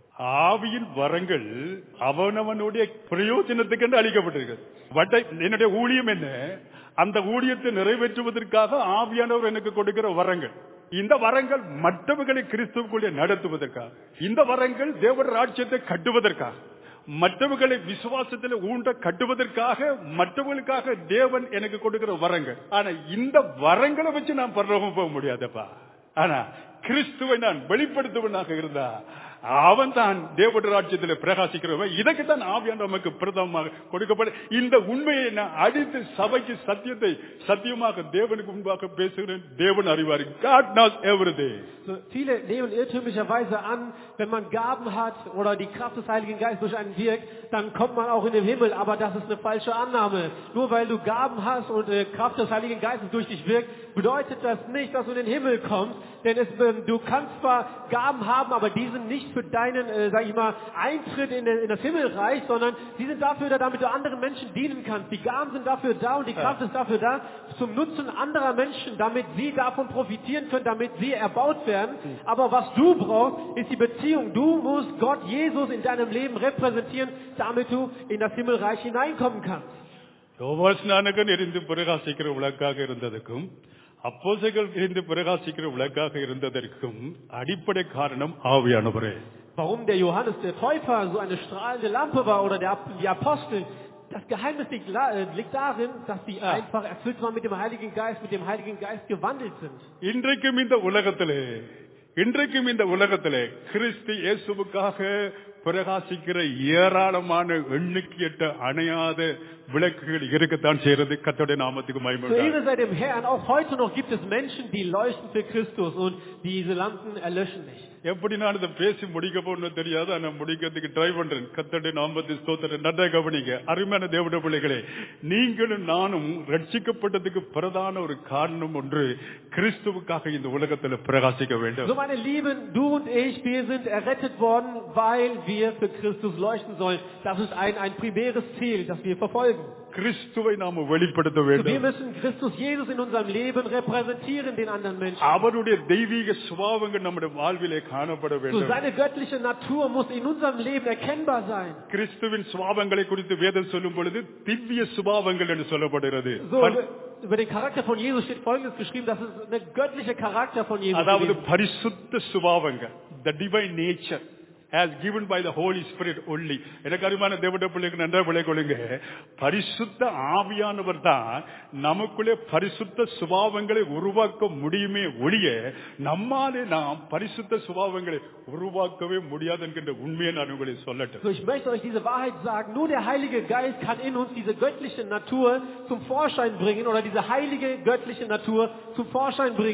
ஆவியின் வரங்கள் அவனவனுடைய பிரயோஜனத்துக்கு அளிக்கப்பட்டிருக்கிறது வட்டை என்னுடைய ஊழியம் என்ன அந்த ஊழியத்தை நிறைவேற்றுவதற்காக ஆவியானவர் எனக்கு கொடுக்கிற வரங்கள் இந்த வரங்கள் மற்றவர்களை கிறிஸ்துவுக்குள்ளே நடத்துவதற்காக இந்த வரங்கள் தேவர ராஜ்யத்தை கட்டுவதற்காக மற்றவர்களை விசுவாசத்தில் ஊண்ட கட்டுவதற்காக மற்றவர்களுக்காக தேவன் எனக்கு கொடுக்கிற வரங்கள் ஆனா இந்த வரங்களை வச்சு நான் பரலோகம் போக முடியாதப்பா ஆனா கிறிஸ்துவை நான் வெளிப்படுத்துவனாக இருந்தா அவன் தான் தேவட ராஜ்யத்தில் பிரகாசிக்கிறவன் இதற்கு தான் ஆவியான் நமக்கு பிரதமமாக கொடுக்கப்பட இந்த உண்மையை நான் அடித்து சபைக்கு சத்தியத்தை சத்தியமாக தேவனுக்கு முன்பாக பேசுகிறேன் தேவன் அறிவார் காட் நாஸ் எவ்ரிதே So, viele nehmen irrtümlicherweise an, wenn man Gaben hat oder die Kraft des Heiligen Geistes durch einen wirkt, dann kommt man auch in den Himmel. Aber das ist eine falsche Annahme. Nur weil du Gaben hast und äh, Kraft des Heiligen Geistes durch dich wirkt, bedeutet das nicht, dass du in den Himmel kommst. Denn es, ähm, du kannst zwar Gaben haben, aber die sind nicht für deinen, äh, sag ich mal, Eintritt in, den- in das Himmelreich, sondern die sind dafür da, damit du anderen Menschen dienen kannst. Die Gaben sind dafür da und die Kraft ist dafür da, zum Nutzen anderer Menschen, damit sie davon profitieren können, damit sie erbaut werden. Aber was du brauchst, ist die Beziehung. Du musst Gott, Jesus in deinem Leben repräsentieren, damit du in das Himmelreich hineinkommen kannst. யோவாஸ்நானகன் எரிந்து பிரகாசிக்கிற விளக்காக இருந்ததற்கும் அப்போசைகள் எரிந்து பிரகாசிக்கிற விளக்காக இருந்ததற்கும் அடிப்படை காரணம் ஆவியானவரே Warum der Johannes der Täufer so eine strahlende Lampe war oder der, die Apostel, das Geheimnis liegt, la- äh, liegt darin, dass sie einfach erfüllt waren mit dem Heiligen Geist, mit dem Heiligen Geist gewandelt sind. இன்றைக்கும் இந்த உலகத்திலே இன்றைக்கும் இந்த உலகத்திலே கிறிஸ்து இயேசுவுக்காக பிரகாசிக்கிற ஏராளமான எண்ணிக்கையற்ற அணையாத விளக்குகள் இருக்கத்தான் செய்யறது கத்தோடைய நாமத்துக்கு Zur மயமுண்டாகும் Ehre sei dem Herrn, auch heute noch gibt es Menschen, die leuchten für Christus und diese Lampen erlöschen nicht. எப்படி நான் இதை பேசி முடிக்க போன்னு தெரியாது ஆனா முடிக்கிறதுக்கு ட்ரை பண்றேன் கத்தோடைய நாமத்தை ஸ்தோத்திரம் நன்றா கவனிங்க அருமையான தேவட பிள்ளைகளே நீங்களும் நானும் ரட்சிக்கப்பட்டதுக்கு பிரதான ஒரு காரணம் ஒன்று கிறிஸ்துவுக்காக இந்த உலகத்தில் பிரகாசிக்க வேண்டும் So meine Lieben, du und ich, wir sind errettet worden, weil wir für Christus leuchten sollen. Das ist ein, ein primäres Ziel, das wir verfolgen. கிறிஸ்துவை நாம வெளிப்படுத்த So, wir வேண்டும் müssen Christus Jesus in unserem Leben repräsentieren den anderen Menschen. அவருடைய தெய்வீக சுபாவங்கள் நம்முடைய வாழ்விலே காணப்பட So வேண்டும் seine göttliche Natur muss in unserem Leben erkennbar sein. கிறிஸ்துவின் சுபாவங்களை குறித்து வேதம் சொல்லும் பொழுது திவ்ய சுபாவங்கள் என்று சொல்லப்படுகிறது So, über, über den Charakter von Jesus steht Folgendes geschrieben, das ist der göttliche Charakter von Jesus. அதாவது gewesen. பரிசுத்த சுபாவங்கள் the divine nature as given by the holy spirit only எனக்கு அருமையான தேவட பிள்ளைக்கு நன்றா விளைக்கொள்ளுங்க பரிசுத்த ஆவியானவர் தான் நமக்குள்ளே பரிசுத்த சுபாவங்களை உருவாக்க முடியுமே ஒழிய நம்மாலே நாம் பரிசுத்த சுபாவங்களை உருவாக்கவே முடியாது என்கின்ற உண்மையை நான் உங்களை சொல்லட்டும் So, ich möchte euch diese Wahrheit sagen. Nur der Heilige Geist kann in uns diese göttliche Natur zum Vorschein bringen oder diese heilige göttliche Natur zum Vorschein bringen.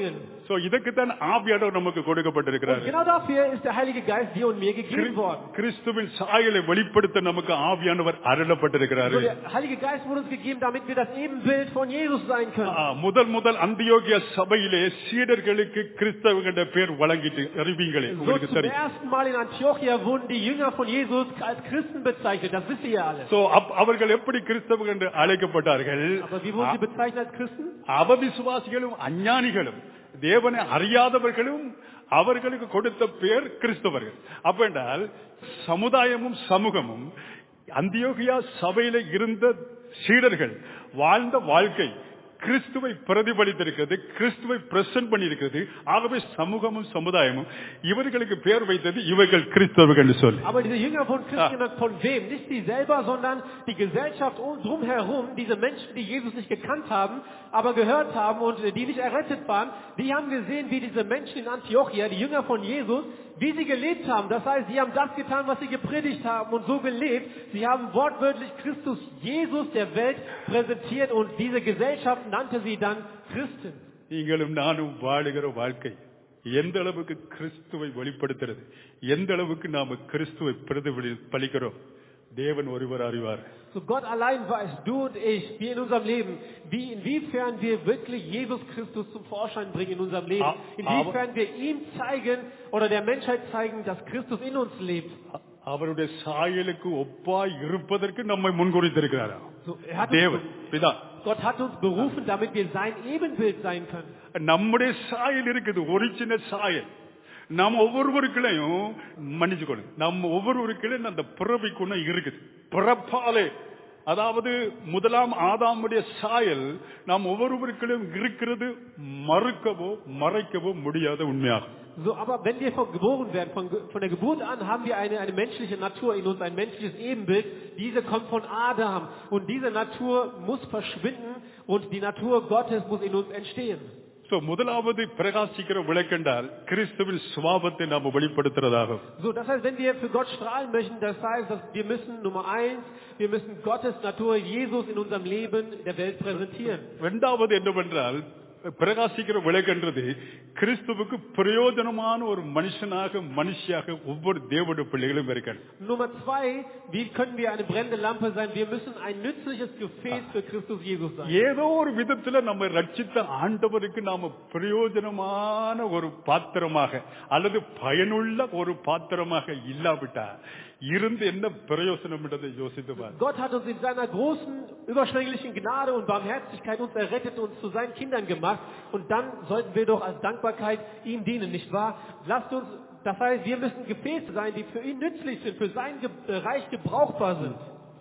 So இதுக்குத்தான் ஆவியானவர் நமக்கு Und கொடுக்கப்பட்டிருக்கிறார் genau dafür ist der Heilige Geist dir und mir gegeben worden. கிறிஸ்துவின் சாயலை வெளிப்படுத்த நமக்கு ஆவியானவர் அருளப்பட்டிருக்கிறாரு So, der Heilige Geist wurde uns gegeben, damit wir das Ebenbild von Jesus sein können. ஆ, முதல் முதல் அந்தியோகிய சபையிலே சீடர்களுக்கு கிறிஸ்தவ என்ற பேர் வழங்கிட்டு அறிவிங்களே So உங்களுக்கு zum தெரியும் ersten Mal in Antiochia wurden die Jünger von Jesus als Christen bezeichnet. Das wisst ihr ja alle. So அப்- அவர்கள் எப்படி கிறிஸ்தவ என்று அழைக்கப்பட்டார்கள் Aber wie wurden sie bezeichnet als Christen? அவவிசுவாசிகளும் அஞ்ஞானிகளும் தேவனை அறியாதவர்களும் அவர்களுக்கு கொடுத்த பேர் கிறிஸ்தவர்கள் அப்ப என்றால் சமுதாயமும் சமூகமும் அந்தியோகியா சபையில இருந்த சீடர்கள் வாழ்ந்த வாழ்க்கை கிறிஸ்துவை பிரதிபலித்திருக்கிறது கிறிஸ்துவை பிரசன்ட் பண்ணியிருக்கிறது ஆகவே சமூகமும் சமுதாயமும் இவர்களுக்கு பேர் வைத்தது இவர்கள் கிறிஸ்தவர்கள் என்று சொல்லி Aber diese Jünger wurden Christen genannt von wem? Nicht sie selber, sondern die Gesellschaft um- drumherum, diese Menschen, die Jesus nicht gekannt haben, aber gehört haben und äh, die nicht errettet waren, die haben gesehen, wie diese Menschen in Antiochia, die Jünger von Jesus, wie sie gelebt haben. Das heißt, sie haben das getan, was sie gepredigt haben und so gelebt. Sie haben wortwörtlich Christus, Jesus der Welt präsentiert und diese Gesellschaft nannte sie dann Christen. நீங்களும் நானும் வாழுகிற வாழ்க்கை எந்த அளவுக்கு கிறிஸ்துவை வெளிப்படுத்துறது எந்த அளவுக்கு நாம கிறிஸ்துவை பிரதிபலி பலிக்கிறோம் தேவன் ஒருவர் அறிவார் So Gott allein weiß, du und ich, wir in unserem Leben, wie, inwiefern wir wirklich Jesus Christus zum Vorschein bringen in unserem Leben, A- inwiefern wir ihm zeigen oder der Menschheit zeigen, dass Christus in uns lebt. அ- அவருடைய சாயலுக்கு ஒப்பாய் இருப்பதற்கு நம்மை முன்குறித்திருக்கிறாரா So, er hat தேவன் uns, பிதா Gott hat uns berufen, damit wir sein Ebenbild sein können. நம்முடைய சாயல் இருக்குது ஒரிஜினல் சாயல் நம்ம ஒவ்வொருவருக்குள்ளையும் மன்னிச்சுக்கணும் நம்ம ஒவ்வொருவருக்குள்ளையும் அந்த பிறவி குணம் இருக்குது பிறப்பாலே அதாவது முதலாம் ஆதாமுடைய சாயல் நாம் ஒவ்வொருவருக்குள்ளையும் இருக்கிறது மறுக்கவோ மறைக்கவோ முடியாத உண்மையாகும் So, aber wenn wir von geboren werden, von, Ge- von der Geburt an haben wir eine, eine menschliche Natur in uns, ein menschliches Ebenbild. Diese kommt von Adam. Und diese Natur muss verschwinden und die Natur Gottes muss in uns entstehen. So முதலாவது பிரகாசிக்கிற விளக்கென்றால் கிறிஸ்துவின் சுவாபத்தை நாம் வெளிப்படுத்துறதாகும் So, das heißt, wenn wir für Gott strahlen möchten, das heißt, dass wir müssen, Nummer eins, wir müssen Gottes Natur, Jesus in unserem Leben der Welt präsentieren. இரண்டாவது என்னவென்றால் பிரகாசிக்கிற விளக்கென்றது கிறிஸ்துவுக்கு பிரயோஜனமான ஒரு மனுஷனாக மனுஷியாக ஒவ்வொரு தேவனுடைய பிள்ளைகளும் இருக்கணும் Nummer zwei, wie können wir eine brennende Lampe sein? Wir müssen ein nützliches Gefäß für Christus Jesus sein. ஏதோ ஒரு விதத்துல நம்ம ரட்சித்த ஆண்டவருக்கு நாம பிரயோஜனமான ஒரு பாத்திரமாக அல்லது பயனுள்ள ஒரு பாத்திரமாக இல்லாவிட்டா இருந்து என்ன பிரயோஜனம் என்றதை யோசித்து பாருங்க Gott hat uns in seiner großen, überschwänglichen Gnade und Barmherzigkeit uns errettet und zu seinen Kindern gemacht. Und dann sollten wir doch als Dankbarkeit ihm dienen, nicht wahr? Lasst uns, das heißt, wir müssen Gefäße sein, die für ihn nützlich sind, für sein Ge Reich gebrauchbar sind.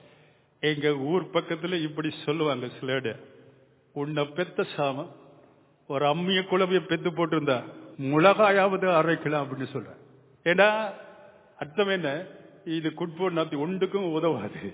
எங்க ஊர் பக்கத்துல இப்படி சொல்லுவாங்க சில இடம் உன்னை பெத்த சாம ஒரு அம்மிய குழவைய பெத்து போட்டிருந்தா முளகாயாவது அரைக்கலாம் அப்படின்னு சொல்ற ஏன்னா அர்த்தம் என்ன இது குட்போர் நாத்தி ஒன்றுக்கும் உதவாது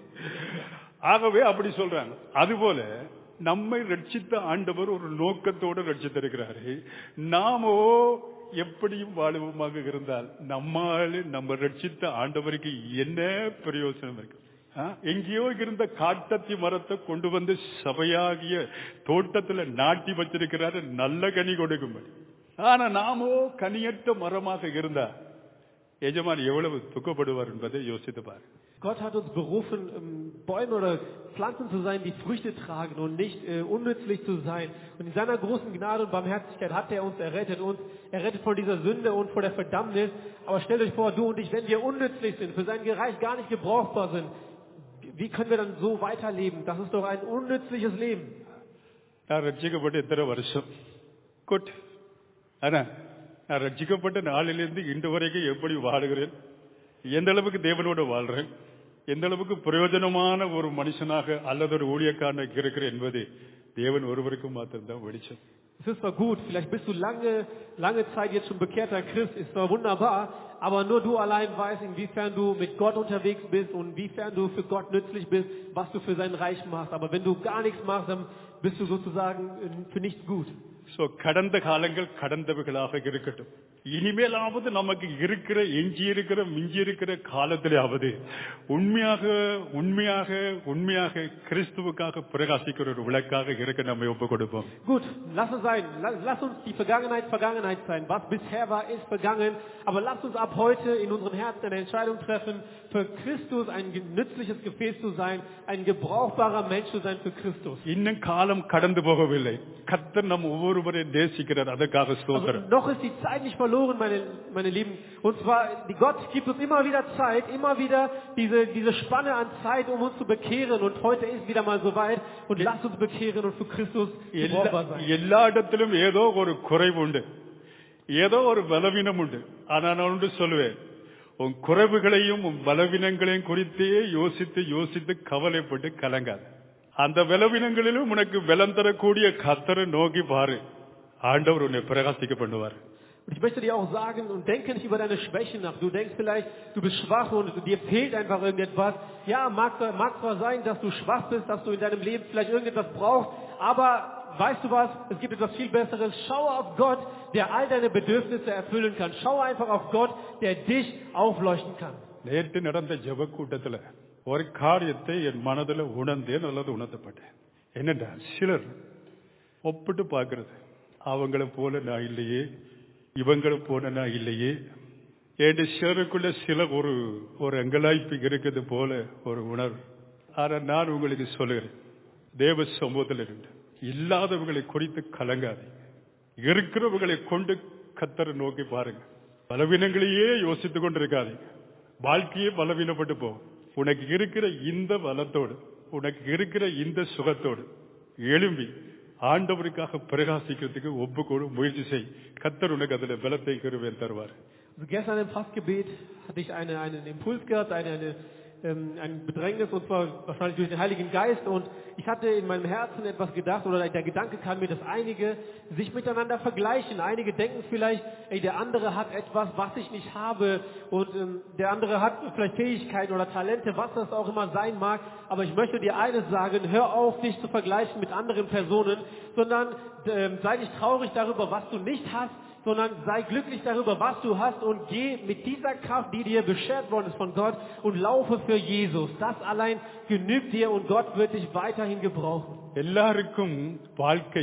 ஆகவே அப்படி சொல்றாங்க அதுபோல நம்மை ரட்சித்த ஆண்டவர் ஒரு நோக்கத்தோடு ரட்சித்திருக்கிறாரு நாமோ எப்படியும் வாழுவமாக இருந்தால் நம்மால் நம்ம ரட்சித்த ஆண்டவருக்கு என்ன பிரயோசனம் இருக்கு ஆ, எங்கேயோ இருந்த காட்டத்தி மரத்தை கொண்டு வந்து சபையாகிய தோட்டத்துல நாட்டி வச்சிருக்கிறாரு நல்ல கனி கொடுக்கும்படி ஆனா நாமோ கனியற்ற மரமாக இருந்தா எஜமான் எவ்வளவு துக்கப்படுவார் என்பதை யோசித்து பாரு Gott hat uns berufen, ähm, Bäume oder Pflanzen zu sein, die Früchte tragen und nicht äh, unnützlich zu sein. Und in seiner großen Gnade und Barmherzigkeit hat er uns errettet, uns errettet von dieser Sünde und vor der Verdammnis. Aber stellt euch vor, du und ich, wenn wir unnützlich sind, für sein Reich gar nicht gebrauchbar sind, wie können wir dann so weiterleben? Das ist doch ein unnützliches Leben. நான் ரட்சிக்கப்பட்டு எத்தனை வருஷம் good ஆனா நான் ரட்சிக்கப்பட்ட நாளிலிருந்து இன்று வரைக்கும் எப்படி வாழுகிறேன் எந்த அளவுக்கு தேவனோட வாழ்றேன் எந்த அளவுக்கு பிரயோஜனமான ஒரு மனுஷனாக அல்லது ஒரு ஊழியக்காரனாக இருக்கிறேன் என்பது தேவன் ஒருவருக்கு மாத்திரம்தான் வெளிச்சம் Es ist zwar gut, vielleicht bist du lange, lange Zeit jetzt schon bekehrter Christ, ist zwar wunderbar, aber nur du allein weißt, inwiefern du mit Gott unterwegs bist und inwiefern du für Gott nützlich bist, was du für sein Reich machst. Aber wenn du gar nichts machst, dann bist du sozusagen äh, für nichts gut. So கடந்த காலங்கள் கடந்தவைகளாக இருக்கட்டும் இனிமேலாவது நமக்கு இருக்கிற எஞ்சி இருக்கிற மிஞ்சி இருக்கிற காலத்திலாவது உண்மையாக உண்மையாக உண்மையாக கிறிஸ்துவுக்காக பிரகாசிக்கிற ஒரு விளக்காக இருக்க நம்ம ஒப்பு கொடுப்போம் Gut, lass es sein. Lass, lass uns die Vergangenheit Vergangenheit sein. Was bisher war, ist vergangen. Aber lass uns ab heute in unserem Herzen eine Entscheidung treffen, für Christus ein nützliches Gefäß zu sein, ein gebrauchbarer Mensch zu sein für Christus. இன்னும் காலம் கடந்து போகவில்லை கர்த்தர் நம்ம ஒவ்வொருவரையும் நேசிக்கிறார் அதற்காக Also, ஸ்தோத்திரம் noch ist die Zeit nicht verloren, meine, meine Lieben. Und zwar, die Gott gibt uns immer wieder Zeit, immer wieder diese, diese Spanne an Zeit, um uns zu bekehren. Und heute ist wieder mal soweit. Und lasst uns bekehren und für Christus எல்லா gebrauchbar sein. எல்லா இடத்திலும் ஏதோ ஒரு குறைவு உண்டு ஏதோ ஒரு பலவீனம் உண்டு ஆனா நான் ஒன்று சொல்லுவேன் உன் குறைவுகளையும் உன் பலவீனங்களையும் குறித்தே யோசித்து யோசித்து கவலைப்பட்டு கலங்காது அந்த பலவீனங்களிலும் உனக்கு பலம் தரக்கூடிய கத்தரை நோக்கி பாரு ஆண்டவர் உன்னை பிரகாசிக்க பண்ணுவார் Und ich möchte dir auch sagen, und denke nicht über deine Schwächen nach. Du denkst vielleicht, du bist schwach und dir fehlt einfach irgendetwas. Ja, mag, mag zwar sein, dass du schwach bist, dass du in deinem Leben vielleicht irgendetwas brauchst, aber weißt du was? Es gibt etwas viel Besseres. Schaue auf Gott, der all deine Bedürfnisse erfüllen kann. Schaue einfach auf Gott, der dich aufleuchten kann. நேற்று நடந்த ஜெப கூட்டத்துல ஒரு காரியத்தை என் மனதுல உணர்ந்தேன் அல்லது உணர்த்தப்பட்டேன் என்னடா சிலர் ஒப்பிட்டு பார்க்கிறது அவங்கள போல நான் இல்லையே இவங்கள போல நான் இல்லையே என் சிலருக்குள்ள சில ஒரு ஒரு அங்கலாய்ப்பு இருக்குது போல ஒரு உணர்வு ஆனா நான் உங்களுக்கு சொல்லுகிறேன் தேவ சமூகத்தில் இருந்து இல்லாதவங்களை குறித்து கலங்காதீங்க இருக்கிறவங்களை கொண்டு கத்தரை நோக்கி பாருங்க பலவீனங்களையே யோசித்துக் கொண்டிருக்காதீங்க வாழ்க்கையே பலவீனப்பட்டு போகும் உனக்கு இருக்கிற இந்த பலத்தோடு உனக்கு இருக்கிற இந்த சுகத்தோடு எழும்பி ஆண்டவருக்காக பிரகாசிக்கிறதுக்கு ஒப்புக்கொடு முயற்சி செய் கத்தர் உனக்கு அதுல பலத்தை கருவேன் தருவார் Also gestern im Fastgebet hatte ich eine, einen Impuls gehabt, eine, eine, ähm, ein Bedrängnis, und zwar wahrscheinlich durch den Heiligen Geist. Und ich hatte in meinem Herzen etwas gedacht, oder der Gedanke kam mir, dass einige sich miteinander vergleichen. Einige denken vielleicht, ey, der andere hat etwas, was ich nicht habe. Und ähm, der andere hat vielleicht Fähigkeiten oder Talente, was das auch immer sein mag. Aber ich möchte dir eines sagen, hör auf, dich zu vergleichen mit anderen Personen, sondern ähm, sei nicht traurig darüber, was du nicht hast, sondern sei glücklich darüber, was du hast und geh mit dieser Kraft, die dir beschert worden ist von Gott und laufe für Jesus. Das allein genügt dir und Gott wird dich weiterhin gebrauchen. எல்லாருக்கும் வாழ்க்கை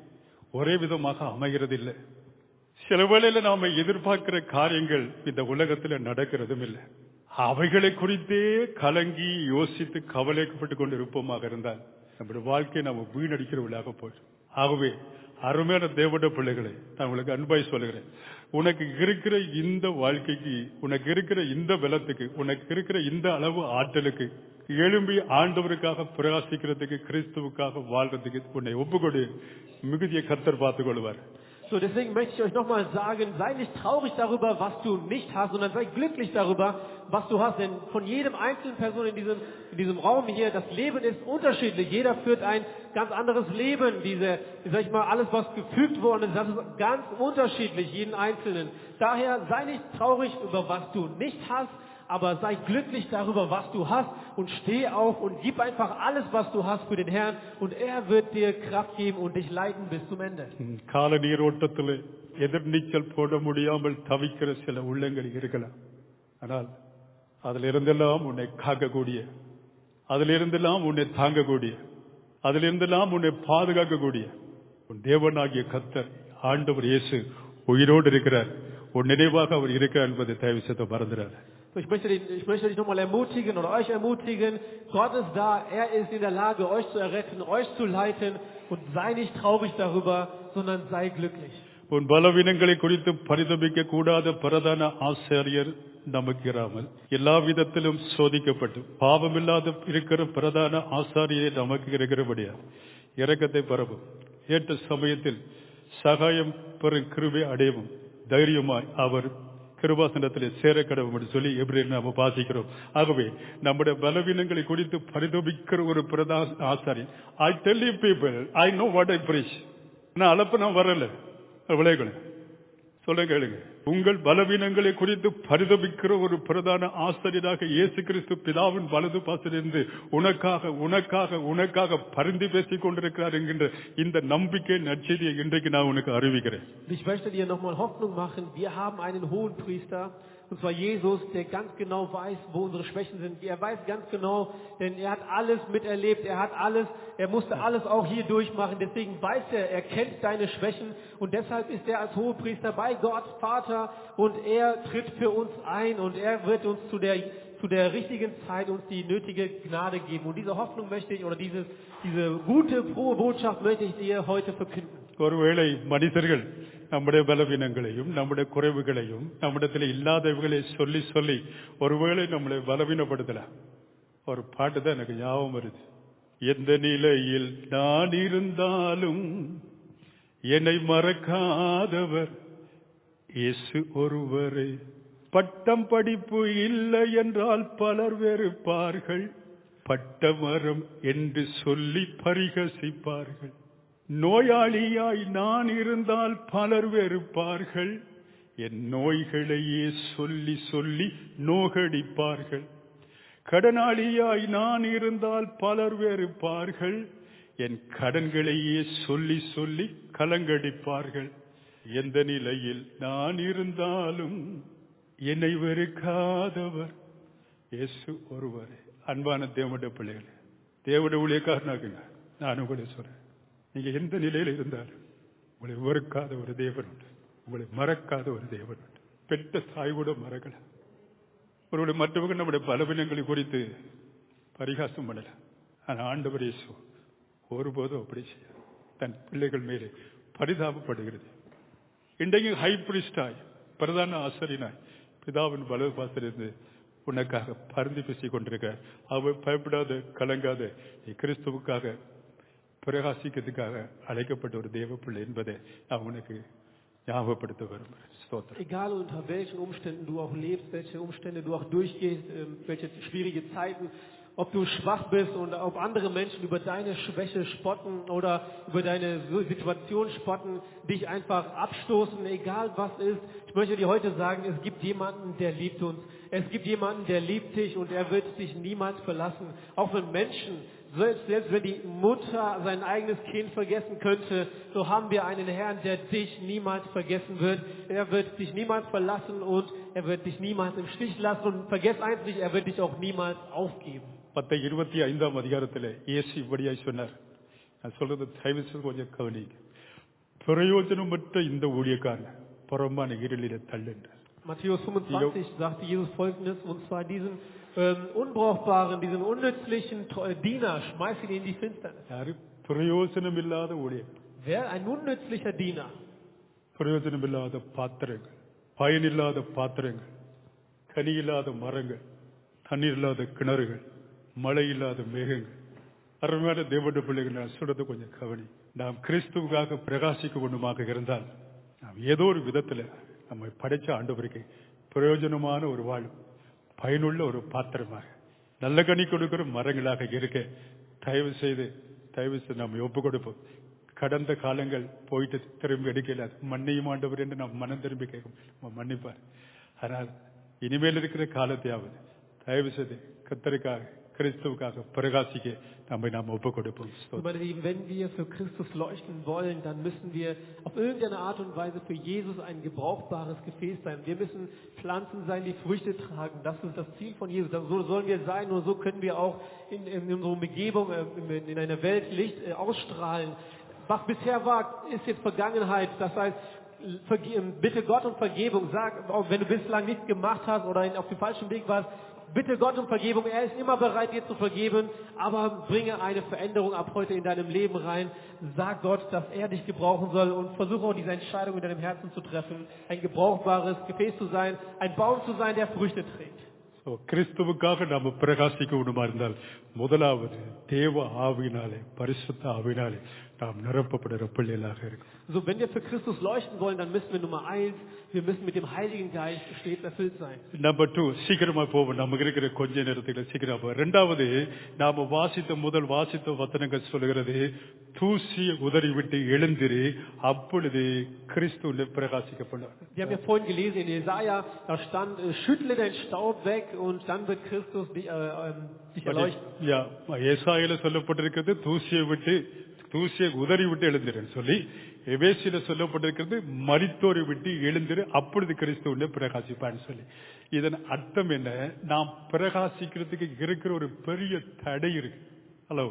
ஒரே விதமாக அமைகிறது இல்லை சில வேளையில நாம எதிர்பார்க்கிற காரியங்கள் இந்த உலகத்துல நடக்கிறதும் இல்லை அவைகளை குறித்தே கலங்கி யோசித்து கவலைப்பட்டு கொண்டு இருப்போமாக இருந்தால் நம்முடைய வாழ்க்கையை நாம வீணடிக்கிறவர்களாக போயிடும் ஆகவே அருமையான தேவட பிள்ளைகளை நான் உங்களுக்கு அன்பாய் சொல்லுகிறேன் உனக்கு இருக்கிற இந்த வாழ்க்கைக்கு உனக்கு இருக்கிற இந்த பலத்துக்கு உனக்கு இருக்கிற இந்த அளவு ஆற்றலுக்கு எழும்பி ஆண்டவருக்காக பிரகாசிக்கிறதுக்கு கிறிஸ்துவுக்காக வாழ்றதுக்கு உன்னை ஒப்புக்கொடு மிகுதியை கத்தர் பார்த்துக் கொள்வார் So, deswegen möchte ich euch nochmal sagen, sei nicht traurig darüber, was du nicht hast, sondern sei glücklich darüber, was du hast. Denn von jedem einzelnen Person in diesem, in diesem Raum hier, das Leben ist unterschiedlich. Jeder führt ein ganz anderes Leben. Diese, sag ich mal, alles, was gefügt worden ist, das ist ganz unterschiedlich, jeden Einzelnen. Daher sei nicht traurig über, was du nicht hast, aber sei glücklich darüber, was du hast und steh auf und gib einfach alles, was du hast für den Herrn und er wird dir Kraft geben und dich leiten bis zum Ende. ம், கால நீரோட்டத்தில் எதிர்நீச்சல் போட முடியாமல் தவிக்கிற சில உள்ளங்கள் இருக்கலாம் ஆனால் அதிலிருந்தெல்லாம் உன்னை காக்கக்கூடிய அதிலிருந்தெல்லாம் உன்னை தாங்கக்கூடிய அதிலிருந்தெல்லாம் உன்னை பாதுகாக்கக்கூடிய உன் தேவனாகிய கத்தர் ஆண்டவர் இயேசு உயிரோடு இருக்கிறார் உன் நினைவாக அவர் இருக்கிறார் என்பதை தயவு செய்து மறந்துடார் So, ich möchte, dich, ich möchte dich nochmal ermutigen oder euch ermutigen. Gott ist da. Er ist in der Lage, euch zu erretten, euch zu leiten. Und sei nicht traurig darüber, sondern sei glücklich. உன் பலவீனங்களை குறித்து பரிதபிக்க கூடாத பிரதான ஆசாரியர் நமக்கு இராமல் எல்லா விதத்திலும் சோதிக்கப்பட்டு பாவமில்லாத இருக்கிற பிரதான ஆசாரியை நமக்கு இருக்கிறபடியா இரக்கத்தை பரவும் ஏற்ற சமயத்தில் சகாயம் பெறும் கிருபை அடையவும் தைரியமாய் அவர் கிருபாசனத்திலே சேர கடவும் என்று சொல்லி எப்படி நாம வாசிக்கிறோம் ஆகவே நம்முடைய பலவீனங்களை குறித்து பரிதபிக்கிற ஒரு பிரதான ஆசாரியன் I tell you people I know what I preach நான் அளப்பு நான் வரல விளைவுகள் சொல்ல கேளுங்க உங்கள் பலவீனங்களை குறித்து பரிதபிக்கிற ஒரு பிரதான ஆசிரியராக இயேசு கிறிஸ்து பிதாவின் வலது பாசிலிருந்து உனக்காக உனக்காக உனக்காக பரிந்து பேசிக் கொண்டிருக்கிறார் என்கின்ற இந்த நம்பிக்கை நற்செய்தியை இன்றைக்கு நான் உனக்கு அறிவிக்கிறேன் Ich möchte dir nochmal Hoffnung machen. Wir haben einen hohen Priester, und zwar Jesus, der ganz genau weiß, wo unsere Schwächen sind. Er weiß ganz genau, denn er hat alles miterlebt, er hat alles, er musste alles auch hier durchmachen. Deswegen weiß er, er kennt deine Schwächen und deshalb ist er als Hohepriester bei Gott, Vater, und er tritt für uns ein und er wird uns zu der zu der richtigen Zeit uns die nötige Gnade geben. Und diese Hoffnung möchte ich, oder dieses, diese gute, frohe Botschaft möchte ich dir heute verkünden. ஒருவேளை மனிதர்கள் நம்முடைய பலவீனங்களையும் நம்முடைய குறைவுகளையும் நம்மிடத்தில் இல்லாதவைகளை சொல்லி சொல்லி ஒருவேளை நம்மளை பலவீனப்படுத்தலாம் ஒரு பாட்டு தான் எனக்கு ஞாபகம் வருது எந்த நிலையில் நான் இருந்தாலும் என்னை மறக்காதவர் இயேசு ஒருவரே பட்டம் படிப்பு இல்லை என்றால் பலர் வெறுப்பார்கள் பட்டமரம் என்று சொல்லி பரிகசிப்பார்கள் நோயாளியாய் நான் இருந்தால் பலர் வெறுப்பார்கள் என் நோய்களையே சொல்லி சொல்லி நோகடிப்பார்கள் கடனாளியாய் நான் இருந்தால் பலர் வெறுப்பார்கள் என் கடன்களையே சொல்லி சொல்லி கலங்கடிப்பார்கள் எந்த நிலையில் நான் இருந்தாலும் என்னை வெறுக்காதவர் இயேசு ஒருவரே அன்பான தேவனுடைய பிள்ளைகள் தேவனுடைய ஊழியக்காரனாகுங்க நான் உங்களை சொல்றேன் நீங்க எந்த நிலையில் இருந்தாலும் உங்களை வெறுக்காத ஒரு தேவன் உண்டு உங்களை மறக்காத ஒரு தேவன் உண்டு பெற்ற தாய் கூட மறக்கல ஒருவருடைய மற்றவங்க நம்முடைய பலவீனங்களை குறித்து பரிகாசம் பண்ணல ஆனா ஆண்டவர் இயேசு ஒருபோதும் அப்படி செய்ய தன் பிள்ளைகள் மேலே பரிதாபப்படுகிறது இன்றைக்கு ஹை பிரிஸ்டாய் பிரதான ஆசிரியனாய் பிதாவின் வலது பாசிலிருந்து உனக்காக பரிந்து பேசிக் கொண்டிருக்கிறார் அவர் பயப்படாத கலங்காத நீ கிறிஸ்துவுக்காக பிரகாசிக்கிறதுக்காக அழைக்கப்பட்ட ஒரு தேவ பிள்ளை என்பதை நான் உனக்கு ஞாபகப்படுத்த விரும்புகிறேன் ஸ்தோத்திரம் Egal unter welchen Umständen du auch lebst, welche Umstände du auch durchgehst, ähm, welche schwierige Zeiten, ob du schwach bist und ob andere Menschen über deine Schwäche spotten oder über deine Situation spotten, dich einfach abstoßen, egal was ist. Ich möchte dir heute sagen, es gibt jemanden, der liebt uns. Es gibt jemanden, der liebt dich und er wird dich niemals verlassen. Auch wenn Menschen selbst, selbst wenn die Mutter sein eigenes Kind vergessen könnte, so haben wir einen Herrn, der dich niemals vergessen wird. Er wird dich niemals verlassen und er wird dich niemals im Stich lassen. Und vergesst eins nicht, er wird dich auch niemals aufgeben. பத்து இருபத்தி ஐந்தாம் அதிகாரத்தில் இயேசு இப்படியாய் சொன்னார் நான் சொல்றது தயவு செய்து கொஞ்சம் கவனிங்க பிரயோஜனமற்ற இந்த ஊழியக்காரன் புறம்பான இருளில தள்ளுன்றார் Matthäus 25 sagte Jesus folgendes, und zwar diesen ähm, unbrauchbaren, diesen unnützlichen Tro- Diener, schmeiß ihn in die Finsternis. யாரு பிரயோஜனம் இல்லாத ஊழியர் Wer ein unnützlicher Diener? பிரயோஜனம் இல்லாத பாத்திரங்கள் பயனில்லாத பாத்திரங்கள் கனி இல்லாத மரங்கள் தண்ணீர் இல்லாத கிணறுகள் மழை இல்லாத மேகங்கள் அருமையான தேவனுடைய பிள்ளைகள் நான் சொல்றது கொஞ்சம் கவனி நாம் கிறிஸ்துவுக்காக பிரகாசிக்க கொண்டுமாக இருந்தால் நாம் ஏதோ ஒரு விதத்துல நம்மை படைச்ச ஆண்டவருக்கு பிரயோஜனமான ஒரு வாழ்வு பயனுள்ள ஒரு பாத்திரமாக நல்ல கனி கொடுக்கிற மரங்களாக இருக்க தயவு செய்து தயவு செய்து நாம் ஒப்பு கொடுப்போம் கடந்த காலங்கள் போயிட்டு திரும்பி எடுக்கல மன்னியும் ஆண்டவர் என்று நாம் மனம் திரும்பி கேட்கும் நம்ம மன்னிப்பார் ஆனால் இனிமேல் இருக்கிற காலத்தையாவது தயவு செய்து கத்தருக்காக கிறிஸ்துவுக்காக பிரகாசிக்க நம்மை நாம் ஒப்பு கொடுப்போம் Und meine Lieben, wenn wir für Christus leuchten wollen, dann müssen wir auf irgendeine Art und Weise für Jesus ein gebrauchbares Gefäß sein. Wir müssen Pflanzen sein, die Früchte tragen. Das ist das Ziel von Jesus. So sollen wir sein. Nur so können wir auch in, in unserer Umgebung, äh, in, in einer Welt Licht äh, ausstrahlen. Was bisher war, ist jetzt Vergangenheit. Das heißt, verge- bitte Gott um Vergebung. Sag, auch wenn du bislang nichts gemacht hast oder in- auf dem falschen Weg warst, bitte Gott um Vergebung. Er ist immer bereit, dir zu vergeben, aber bringe eine Veränderung ab heute in deinem Leben rein. Sag Gott, dass er dich gebrauchen soll und versuche auch diese Entscheidung in deinem Herzen zu treffen, ein gebrauchbares Gefäß zu sein, ein Baum zu sein, der Früchte trägt. So, கிறிஸ்துவுக்காக நாம் பிரகாசிக்க விடுமா இருந்தால் முதலாவது தேவ ஆவினாலே பரிசுத்த ஆவினாலே நாம் நிரப்பப்படுகிற பிள்ளைகளாக இருக்கும் So, wenn wir für Christus leuchten wollen, dann müssen wir Nummer eins, wir müssen mit dem Heiligen Geist stets erfüllt sein. Number two சீக்கிரமா போவோம் நமக்கு இருக்கிற கொஞ்ச நேரத்துல சீக்கிரமா போவோம் ரெண்டாவது நாம வாசித்த முதல் வாசித்த வசனங்கள் சொல்லுகிறது தூசியை உதறி விட்டு எழுந்திரு அப்பொழுது கிறிஸ்துவில் பிரகாசிக்கப்படும் Wir haben ja vorhin gelesen in Jesaja, da stand, äh, schüttle den Staub weg und dann wird Christus dich, äh, ähm, dich erleuchten. யா, ஏசாயில சொல்லப்பட்டிருக்கிறது தூசியை விட்டு தூசியை உதறி விட்டு எழுந்திருன்னு சொல்லி எபேசியில சொல்லப்பட்டிருக்கிறது மரித்தோரை விட்டு எழுந்திரு அப்பொழுது கிறிஸ்துவ பிரகாசிப்பான்னு சொல்லி இதன் அர்த்தம் என்ன நாம் பிரகாசிக்கிறதுக்கு இருக்கிற ஒரு பெரிய தடை இருக்கு ஹலோ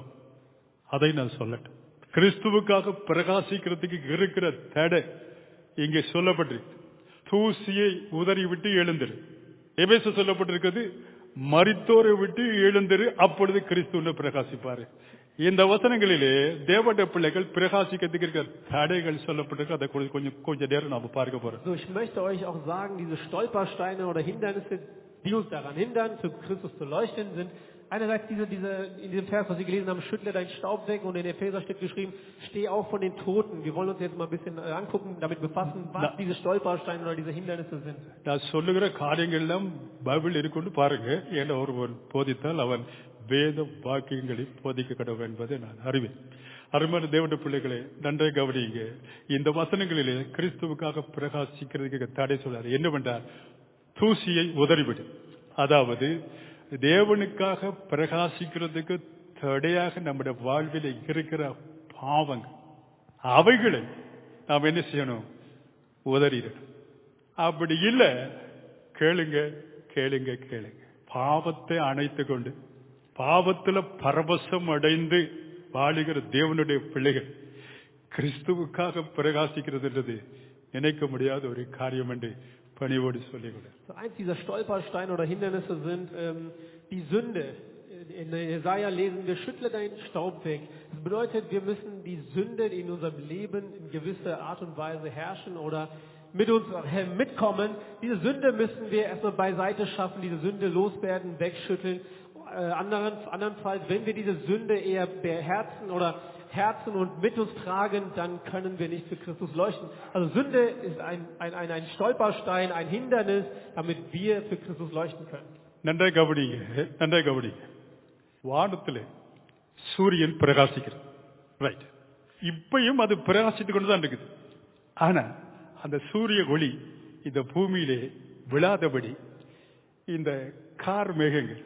அதை நான் சொல்லட்டும் கிறிஸ்துவுக்காக பிரகாசிக்கிறதுக்கு இருக்கிற தடை இங்கே சொல்லப்பட்டிருக்கு தூசியை உதறி விட்டு எழுந்திரு எபேச சொல்லப்பட்டிருக்கிறது மரித்தோரை விட்டு எழுந்திரு அப்பொழுது கிறிஸ்துவ பிரகாசிப்பாரு இந்த வசனங்களிலே தேவட பிள்ளைகள் பிரகாசிக்கிறதுக்கு இருக்கிற தடைகள் சொல்லப்பட்டிருக்கு அதை கொஞ்சம் கொஞ்சம் கொஞ்ச நேரம் நாம பார்க்க போறோம் So, ich möchte euch auch sagen, diese Stolpersteine oder Hindernisse, die uns daran hindern, für Christus zu leuchten, sind einerseits diese, diese, in diesem Vers, was Sie gelesen haben, schüttle deinen Staub weg und in Epheser steht geschrieben, steh auf von den Toten. Wir wollen uns jetzt mal ein bisschen äh, angucken, damit befassen, was Na- diese Stolpersteine oder diese Hindernisse sind. நான் சொல்லுகிற காரியங்கள் எல்லாம் Bible இருக்குன்னு பாருங்க ஏன்னா ஒருவன் போதித்தால் அவன் வேத வாக்கியங்களை போதிக்க கடவுள் என்பதை நான் அறிவேன் அருமையான தேவட பிள்ளைகளே நன்றை கவனிங்க இந்த வசனங்களிலே கிறிஸ்துவுக்காக பிரகாசிக்கிறதுக்கு தடை சொல்றாரு என்ன பண்றார் தூசியை உதறிவிடு அதாவது தேவனுக்காக பிரகாசிக்கிறதுக்கு தடையாக நம்முடைய வாழ்வில் இருக்கிற பாவங்கள் அவைகளை நாம் என்ன செய்யணும் உதறிடணும் அப்படி இல்ல கேளுங்க கேளுங்க கேளுங்க பாவத்தை அணைத்து கொண்டு பாவத்துல பரவசம் அடைந்து வாழுகிற தேவனுடைய பிள்ளைகள் கிறிஸ்துவுக்காக பிரகாசிக்கிறதுன்றது நினைக்க முடியாத ஒரு காரியம் என்று பணிவோடு சொல்லிவிட So eins dieser Stolpersteine oder Hindernisse sind ähm, die Sünde. In Jesaja lesen wir, schüttle deinen Staub weg. Das bedeutet, wir müssen die Sünde in unserem Leben in gewisser Art und Weise herrschen oder mit uns äh, mitkommen. Diese Sünde müssen wir erstmal beiseite schaffen, diese Sünde loswerden, wegschütteln. Äh, anderen, andernfalls, wenn wir diese Sünde eher beherzen oder Herzen und mit uns tragen, dann können wir nicht für Christus leuchten. Also Sünde ist ein, ein, ein, ein Stolperstein, ein Hindernis, damit wir für Christus leuchten können. நன்றாய் கவனிங்க நன்றாய் கவனிங்க வானத்திலே சூரியன் பிரகாசிக்கிறது right இப்பயும் அது பிரகாசித்துக் கொண்டு தான் இருக்குது ஆனா அந்த சூரிய ஒளி இந்த பூமியிலே விழாதபடி இந்த கார் மேகங்கள்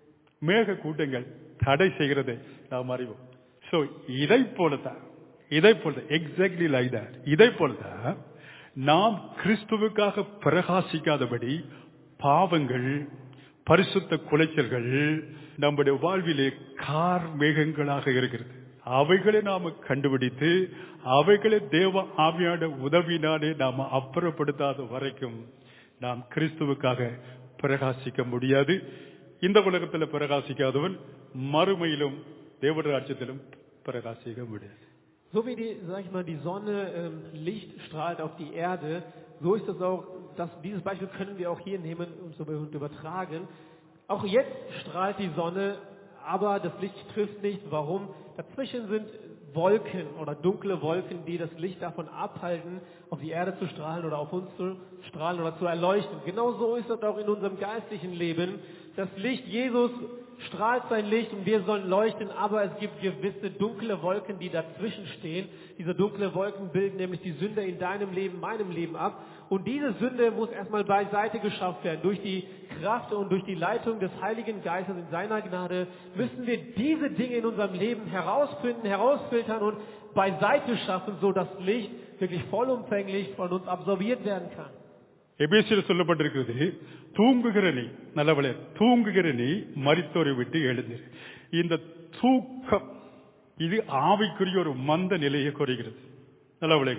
மேக கூட்டங்கள் தடை செய்கிறதை நாம் அறிவோம் சோ இதை போலதான் இதை போல எக்ஸாக்ட்லி லைக் தட் இதை போலதான் நாம் கிறிஸ்துவுக்காக பிரகாசிக்காதபடி பாவங்கள் பரிசுத்த குலைச்சல்கள் நம்முடைய வாழ்விலே கார் மேகங்களாக இருக்கிறது அவைகளை நாம கண்டுபிடித்து அவைகளை தேவ ஆவியான உதவினாலே நாம அப்புறப்படுத்தாத வரைக்கும் நாம் கிறிஸ்துவுக்காக பிரகாசிக்க முடியாது இந்த உலகத்தில் பிரகாசிக்காதவன் மறுமையிலும் தேவட ராஜ்யத்திலும் பிரகாசிக்க முடியாது So wie die, sag ich mal, die Sonne ähm, Licht strahlt auf die Erde, so ist es auch, dass dieses Beispiel können wir auch hier nehmen und so und übertragen. Auch jetzt strahlt die Sonne, aber das Licht trifft nicht. Warum? Dazwischen sind Wolken oder dunkle Wolken, die das Licht davon abhalten, auf die Erde zu strahlen oder auf uns zu strahlen oder zu erleuchten. Genau so ist es auch in unserem geistlichen Leben. Das Licht Jesus strahlt sein Licht und wir sollen leuchten, aber es gibt gewisse dunkle Wolken, die dazwischen stehen. Diese dunkle Wolken bilden nämlich die Sünde in deinem Leben, meinem Leben ab. Und diese Sünde muss erstmal beiseite geschafft werden. Durch die Kraft und durch die Leitung des Heiligen Geistes in seiner Gnade müssen wir diese Dinge in unserem Leben herausfinden, herausfiltern und beiseite schaffen, so dass Licht wirklich vollumfänglich von uns absorbiert werden kann. எபேசியில் சொல்லப்பட்டிருக்கிறது தூங்குகிற நீ நல்லவளே தூங்குகிற நீ மரித்தோரை விட்டு எழுந்திரு இந்த தூக்கம் இது ஆவிக்குரிய ஒரு மந்த நிலையை குறைகிறது நல்லவளே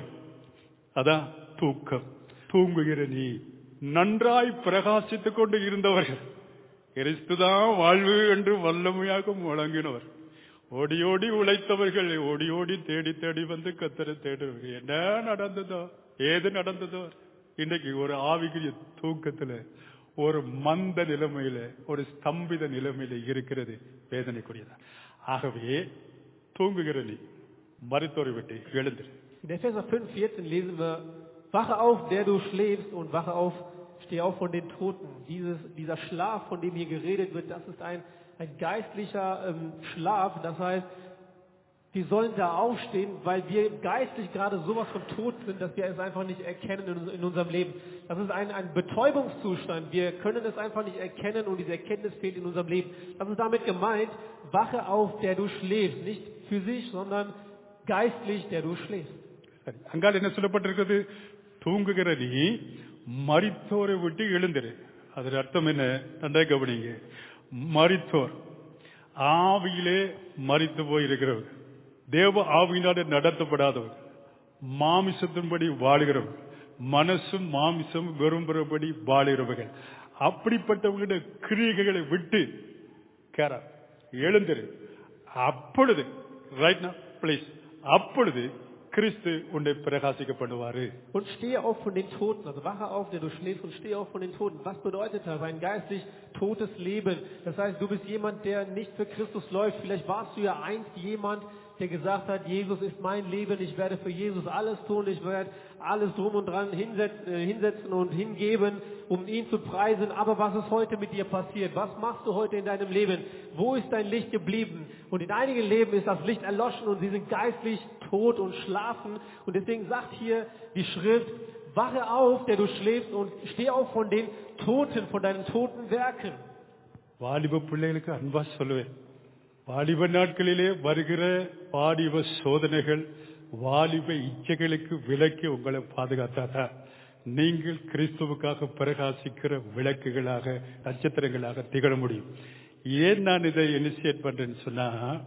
அதான் தூக்கம் தூங்குகிற நீ நன்றாய் பிரகாசித்துக் கொண்டு இருந்தவர்கள் கிறிஸ்துதான் வாழ்வு என்று வல்லமையாக முழங்கினவர் ஓடி ஓடி உழைத்தவர்கள் ஓடி ஓடி தேடி தேடி வந்து கத்தரை தேடுவர்கள் என்ன நடந்ததோ ஏது நடந்ததோ இன்னைக்கு ஒரு ஆவிக்குரிய தூக்கத்துல ஒரு மந்த நிலைமையில ஒரு ஸ்தம்பித நிலைமையில இருக்கிறது வேதனைக்குரியதா ஆகவே தூங்குகிற நீ மருத்துவரை விட்டு எழுந்திரு In Epheser 5, 14 lesen wir, Wache auf, der du schläfst und wache auf, steh auf von den Toten. Dieses, dieser Schlaf, von dem hier geredet wird, das ist ein, ein geistlicher ähm, Schlaf. Das heißt, wir sollen da aufstehen, weil wir geistlich gerade sowas von tot sind, dass wir es einfach nicht erkennen in, uns- in unserem Leben. Das ist ein, ein Betäubungszustand. Wir können es einfach nicht erkennen und diese Erkenntnis fehlt in unserem Leben. Das ist damit gemeint, wache auf, der du schläfst. Nicht physisch, sondern geistlich, der du schläfst. சரி அங்கால் என்ன சொல்லப்பட்டிருக்கிறது தூங்குகிற நீ மரித்தோரை விட்டு எழுந்திரு அதன் அர்த்தம் என்ன நன்றாக கவனிங்க மரித்தோர் ஆவியிலே மரித்து போயிருக்கிறவர் தேவ ஆவியினாலே நடத்தப்படாதவர் மாமிசத்தின்படி வாழுகிறவர் மனசும் மாமிசம் விரும்புகிறபடி வாழுகிறவர்கள் அப்படிப்பட்டவங்களுடைய கிரியைகளை விட்டு கேரா எழுந்திரு அப்பொழுது ரைட் ப்ளீஸ் அப்பொழுது கிறிஸ்து உன்னை பிரகாசிக்க பண்ணுவாரு Und stehe auf von den Toten, also wache auf, der du schläfst und stehe auf von den Toten. Was bedeutet das? Ein geistlich totes Leben. Das heißt, du bist jemand, der nicht für Christus läuft. Vielleicht warst du ja einst jemand, der gesagt hat, Jesus ist mein Leben, ich werde für Jesus alles tun, ich werde alles drum und dran hinsetzen, äh, hinsetzen und hingeben, um ihn zu preisen. Aber was ist heute mit dir passiert? Was machst du heute in deinem Leben? Wo ist dein Licht geblieben? Und in einigen Leben ist das Licht erloschen und sie sind geistlich tot und schlafen. Und deswegen sagt hier die Schrift, wache auf, der du schläfst und steh auf von den Toten, von deinen toten Werken. வாலிப பிள்ளைகளுக்கு அன்பா சொல்லுவேன் வாலிப நாட்களிலே வருகிற வாலிப சோதனைகள் வாலிப இச்சைகளுக்கு விலக்கி உங்களை பாதுகாத்தாதான் நீங்கள் கிறிஸ்துவுக்காக பிரகாசிக்கிற விளக்குகளாக நட்சத்திரங்களாக திகழ முடியும் ஏன் நான் இதை இனிஷியேட் பண்றேன்னு சொன்னா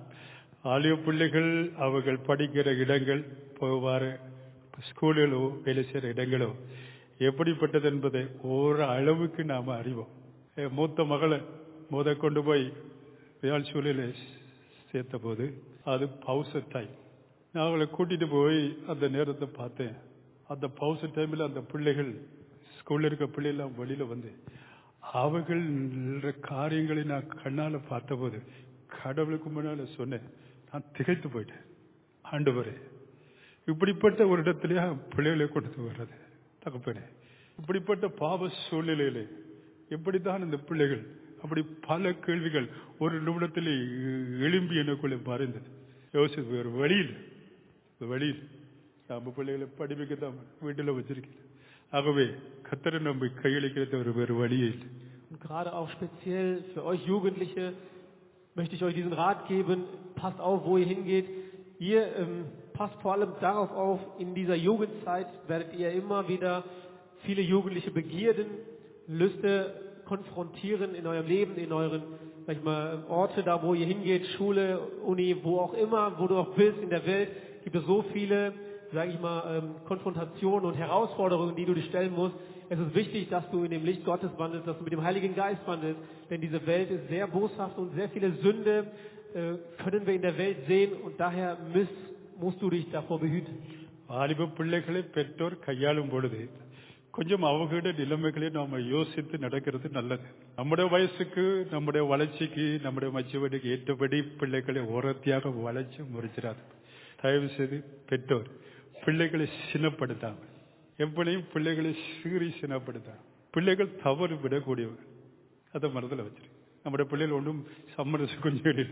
வாலிப பிள்ளைகள் அவர்கள் படிக்கிற இடங்கள் போவாறு ஸ்கூலிலோ வேலை செய்கிற இடங்களோ எப்படிப்பட்டது என்பதை ஒரு அளவுக்கு நாம் அறிவோம் என் மூத்த மகளை முத கொண்டு போய் ரியால் சூழலில் சேர்த்த போது அது பவுச டைம் நான் அவளை கூட்டிட்டு போய் அந்த நேரத்தை பார்த்தேன் அந்த பவுச டைமில் அந்த பிள்ளைகள் ஸ்கூல்ல இருக்க பிள்ளைலாம் வெளியில வந்து அவர்கள் காரியங்களை நான் கண்ணால பார்த்தபோது கடவுளுக்கு முன்னால சொன்னேன் நான் திகைத்து போயிட்டேன் ஆண்டவரே இப்படிப்பட்ட ஒரு இடத்துலயா பிள்ளைகளை கொண்டு வர்றது தகப்பனே இப்படிப்பட்ட பாவ சூழ்நிலையிலே எப்படித்தான் இந்த பிள்ளைகள் அப்படி பல கேள்விகள் ஒரு நிமிடத்தில் எழும்பி எனக்குள்ளே மறைந்தது யோசிச்சு வேறு வழியில் வழியில் நம்ம பிள்ளைகளை படிப்புக்கு தான் வீட்டில் வச்சிருக்கேன் ஆகவே கத்தரை நம்பி கையளிக்கிறது ஒரு வேறு வழியே இல்லை Und gerade auch speziell für euch Jugendliche möchte ich euch diesen Rat geben. Passt auf, wo ihr hingeht. Ihr ähm, passt vor allem darauf auf, in dieser Jugendzeit werdet ihr immer wieder viele jugendliche Begierden, Lüste konfrontieren in eurem Leben, in euren sag ich mal, Orte, da wo ihr hingeht, Schule, Uni, wo auch immer, wo du auch bist in der Welt, gibt es so viele, sage ich mal, ähm, Konfrontationen und Herausforderungen, die du dir stellen musst. Es ist wichtig, dass du in dem Licht Gottes wandelst, dass du mit dem Heiligen Geist wandelst, denn diese Welt ist sehr boshaft und sehr viele Sünde äh, können wir in der Welt sehen und daher musst, musst du dich davor behüten. வாலிப பிள்ளைகளை பெற்றோர் கையாளும் பொழுது கொஞ்சம் அவங்களுடைய நிலைமைகளை நாம யோசித்து நடக்கிறது நல்லது நம்முடைய வயசுக்கு நம்முடைய வளர்ச்சிக்கு நம்முடைய மச்சுவடிக்கு ஏற்றபடி பிள்ளைகளை ஓரத்தியாக வளர்ச்சி முறிச்சிடாது தயவு செய்து பெற்றோர் பிள்ளைகளை சினப்படுத்தாம எப்படியும் பிள்ளைகளை சீறி சினப்படுத்தாம பிள்ளைகள் தவறு விடக்கூடியவர் அதை மனதில் வச்சிரு நம்முடைய பிள்ளைகள் ஒன்றும் சம்மரசு கொஞ்சம்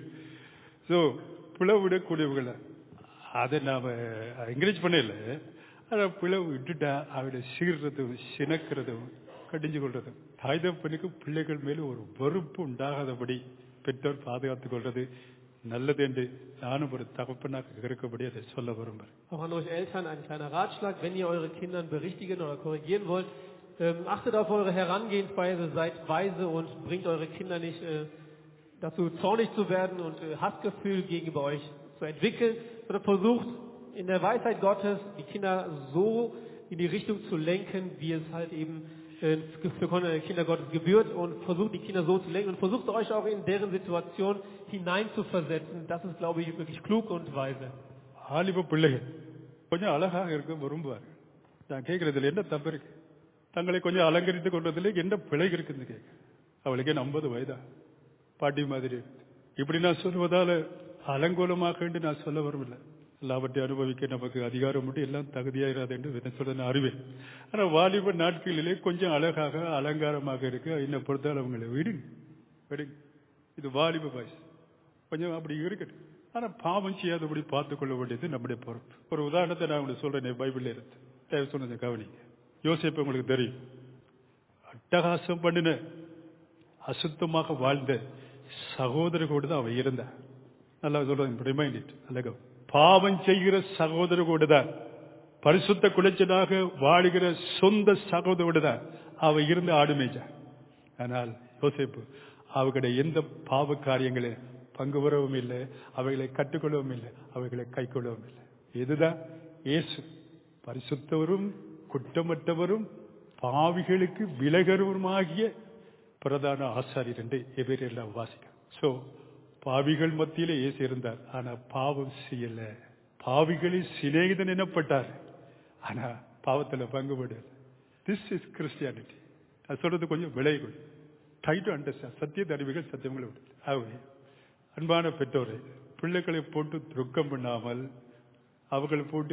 ஸோ பிளவு விடக்கூடியவர்களை அதை நாம என்கரேஜ் பண்ணல அதை பிளவு விட்டுட்டா அவளை சீர்றதும் சினக்கிறதும் கடிஞ்சு கொள்றதும் தாய் தப்பனுக்கு பிள்ளைகள் மேல ஒரு வெறுப்பு உண்டாகாதபடி பெற்றோர் பாதுகாத்துக் கொள்றது நல்லது என்று நானும் ஒரு தகப்பனாக இருக்கப்படி அதை சொல்ல விரும்புகிறேன் Auch an euch Eltern ein kleiner Ratschlag, wenn ihr eure Kinder berichtigen oder korrigieren wollt, ähm, achtet auf eure Herangehensweise, seid weise und bringt eure Kinder nicht äh, dazu zornig zu werden und äh, Hassgefühl gegenüber euch zu entwickeln, sondern versucht in der Weisheit Gottes die Kinder so in die Richtung zu lenken, wie es halt eben äh, für Kinder Gottes gebührt und versucht die Kinder so zu lenken und versucht euch auch in deren Situation hineinzuversetzen. Das ist, glaube ich, wirklich klug und weise. ஆலிப பிள்ளைகள் கொஞ்சம் அழகாக இருக்க விரும்புவார் நான் கேட்கறதுல என்ன தப்பு இருக்கு தங்களை கொஞ்சம் அலங்கரித்து கொண்டதுல என்ன பிழை இருக்குன்னு கேட்க அவளுக்கு என்ன ஐம்பது வயதா பாட்டி மாதிரி இருக்கு இப்படி நான் சொல்வதால அலங்கோலமாக நான் சொல்ல வரவில்லை எல்லாவற்றையும் அனுபவிக்க நமக்கு அதிகாரம் உண்டு எல்லாம் தகுதியாயிராது என்று வித சொல்ல நான் அறிவேன் ஆனா வாலிப நாட்களிலே கொஞ்சம் அழகாக அலங்காரமாக இருக்கு என்னை பொறுத்தால் அவங்களை விடுங்க விடுங்க இது வாலிப வயசு கொஞ்சம் அப்படி இருக்கட்டும் ஆனா பாவம் செய்யாதபடி பார்த்துக் கொள்ள வேண்டியது நம்முடைய பொறுப்பு ஒரு உதாரணத்தை நான் உங்களுக்கு சொல்றேன் பைபிள்ல இருந்து தயவு சொன்னதை கவனிங்க யோசிப்பு உங்களுக்கு தெரியும் அட்டகாசம் பண்ணின அசுத்தமாக வாழ்ந்த சகோதரரோடு தான் அவன் இருந்தான் நல்லா சொல்றேன் ரிமைண்ட் அல்லக பாவம் செய்கிற சகோதரரோடு தான் பரிசுத்த குலைச்சனாக வாழுகிற சொந்த சகோதரோடு தான் அவன் இருந்து ஆடுமேஜான் ஆனால் யோசிப்பு அவர்களுடைய எந்த பாவ காரியங்களை பங்கு பெறவும் இல்லை அவைகளை கற்றுக்கொள்ளவும் இல்லை அவைகளை கைக்கொள்ளவும் இல்லை இதுதான் இயேசு பரிசுத்தவரும் குற்றமற்றவரும் பாவிகளுக்கு விலகருவருமாகிய பிரதான ஆசாரியர் என்று எதிரெல்லாம் வாசிக்க சோ பாவிகள் மத்தியிலே இயேசு இருந்தார் ஆனா பாவம் செய்யல பாவிகளில் சிநேகிதன் எனப்பட்டார் ஆனா பாவத்துல பங்குபடுது திஸ் இஸ் கிறிஸ்டியானிட்டி அது சொல்றது கொஞ்சம் விளைவுகள் ட்ரை டு அண்டர்ஸ்டாண்ட் சத்திய அறிவுகள் சத்தியங்களை விடு ஆகவே அன்பான பெற்றோரை பிள்ளைகளை போட்டு துக்கம் பண்ணாமல் அவர்களை போட்டு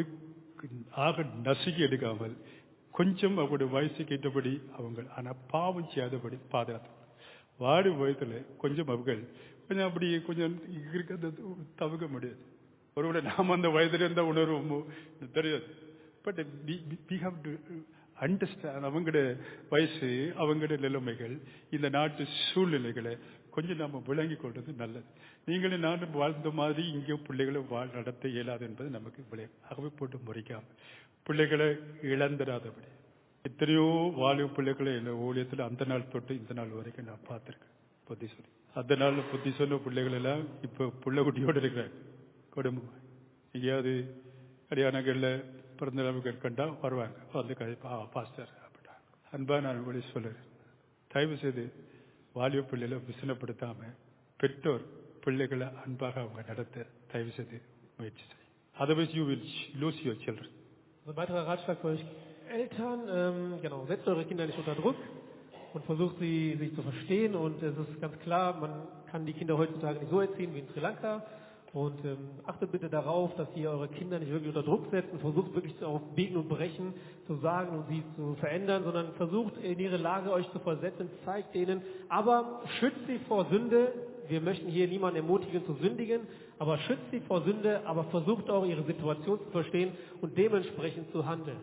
ஆக நசுக்கி எடுக்காமல் கொஞ்சம் அவங்களுடைய வயசுக்கு ஏற்றபடி அவங்க ஆனா பாவம் செய்யாதபடி பாதுகாத்து வாடு வயதுல கொஞ்சம் அவர்கள் கொஞ்சம் அப்படி கொஞ்சம் இருக்கிறத தவிர்க்க முடியாது ஒருவேளை நாம் அந்த வயதுல இருந்த உணர்வு தெரியாது but we have to understand அவங்களோட வயசு அவங்களோட நிலைமைகள் இந்த நாட்டு சூழ்நிலைகளை கொஞ்சம் நாம விளங்கி கொள்வது நல்லது நீங்களும் நானும் வாழ்ந்த மாதிரி இங்கே பிள்ளைகளை வாழ் நடத்த இயலாது என்பது நமக்கு விளைவு ஆகவே போட்டு முறைக்காம பிள்ளைகளை இழந்துடாதபடி எத்தனையோ வாலிப பிள்ளைகளை என் ஊழியத்தில் அந்த நாள் தொட்டு இந்த நாள் வரைக்கும் நான் பார்த்திருக்கேன் புத்தி சொல்லி அந்த நாள் புத்தி சொன்ன பிள்ளைகள் எல்லாம் இப்ப புள்ள குட்டியோடு இருக்கிறாங்க குடும்பம் எங்கேயாவது கல்யாணங்கள்ல பிறந்த நிலைமைகள் கண்டா வருவாங்க வந்து பாஸ்டர் அப்படின்னா அன்பா நான் உங்களை சொல்லுறேன் தயவு செய்து வாலிப பிள்ளைகளை விசனப்படுத்தாம பெற்றோர் பிள்ளைகளை அன்பாக அவங்க நடத்த தயவு செய்து முயற்சி செய்யும் otherwise you will lose your children Ein weiterer Ratschlag für euch Eltern, ähm, genau, setzt eure Kinder nicht unter Druck und versucht sie, sich zu verstehen. Und es ist ganz klar, man kann die Kinder heutzutage nicht so erziehen wie in Sri Lanka. Und ähm, achtet bitte darauf, dass ihr eure Kinder nicht wirklich unter Druck setzt und versucht wirklich auf Biegen und Brechen zu sagen und sie zu verändern, sondern versucht in ihre Lage euch zu versetzen, zeigt denen, aber schützt sie vor Sünde. Wir möchten hier niemanden ermutigen zu sündigen, aber schützt sie vor Sünde, aber versucht auch ihre Situation zu verstehen und dementsprechend zu handeln.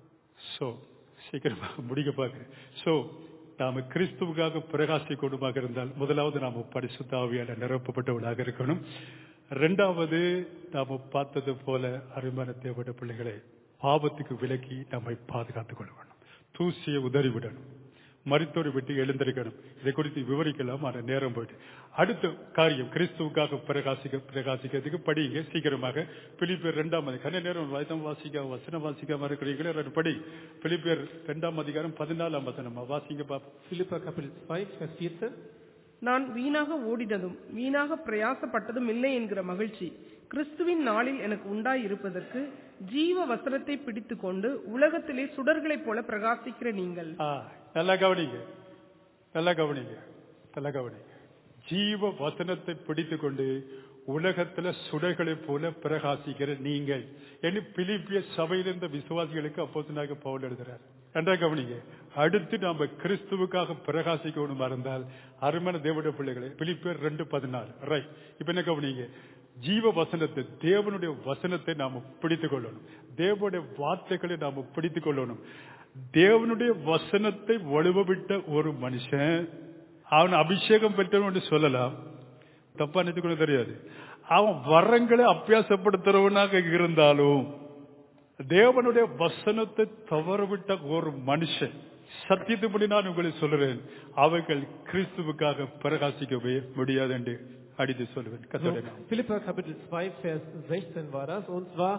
So சீக்கிரமாக முடிக்க பார்க்கிறேன் so நாம கிறிஸ்துவுக்காக பிரகாசி கொடுமாக இருந்தால் முதலாவது நாம பரிசுத்த ஆவியால நிரப்பப்பட்டவர்களாக இருக்கணும் ரெண்டாவது நாம பார்த்தது போல அருமையான தேவையான பிள்ளைகளை பாவத்துக்கு விலக்கி நம்மை பாதுகாத்துக் கொள்ள வேண்டும் தூசியை உதறி விடணும் மருத்துவரை விட்டு எழுந்திருக்கணும் இதை குறித்து விவரிக்கலாம் ஆன நேரம் போயிட்டு அடுத்த காரியம் கிறிஸ்துவுக்காக பிரகாசிக்க பிரகாசிக்கிறதுக்கு படிங்க சீக்கிரமாக பிலிப்பியர் இரண்டாம் அதிகாரம் கண்ண நேரம் வயதம் வாசிக்க வசனம் வாசிக்காம இருக்கிறீங்களே ரெண்டு படி பிலிப்பியர் இரண்டாம் அதிகாரம் பதினாலாம் வசனமா வாசிங்க பாப்போம் Philippa Kapitel 2, Vers 14. நான் வீணாக ஓடினதும் வீணாக பிரயாசப்பட்டதும் இல்லை என்கிற மகிழ்ச்சி கிறிஸ்துவின் நாளில் எனக்கு உண்டாய் இருப்பதற்கு ஜீவ வசனத்தை பிடித்துக்கொண்டு உலகத்திலே சுடர்களைப் போல பிரகாசிக்கிற நீங்கள் ஆ, நல்லா கவனிங்க நல்லா கவனிங்க நல்லா கவனிங்க ஜீவ வசனத்தை பிடித்துக் கொண்டு உலகத்துல சுடர்களைப் போல பிரகாசிக்கிற நீங்கள் என்று பிலிப்பிய சபையில் இருந்த விசுவாசிகளுக்கு அப்போது பவுல் எழுதுறார் நன்றா கவனிங்க அடுத்து நாம கிறிஸ்துவுக்காக பிரகாசிக்கணுமா இருந்தால் அருமையான தேவனுடைய பிள்ளைகளை பிலிப்பியர் ரெண்டு பதினாலு ரைட் இப்ப என்ன கவனிங்க ஜீவ வசனத்தை தேவனுடைய வசனத்தை நாம பிடித்துக் கொள்ளணும் தேவனுடைய வார்த்தைகளை நாம பிடித்துக் கொள்ளணும் தேவனுடைய வசனத்தை வலுவவிட்ட ஒரு மனுஷன் அவன் அபிஷேகம் பெற்றவன் என்று சொல்லலாம் தப்பா நினைத்துக்கொள்ள தெரியாது அவன் வரங்களை அபியாசப்படுத்துறவனாக இருந்தாலும் தேவனுடைய வசனத்தை தவறவிட்ட ஒரு மனுஷன் சத்தியத்துப்படி நான் உங்களை சொல்றேன் அவைகள் கிறிஸ்துவுக்காக பிரகாசிக்கவே முடியாது என்று அடித்து சொல்லுவேன் So, கத்தோடைய Philippa Kapitel 2, Vers 16 war das. Und zwar,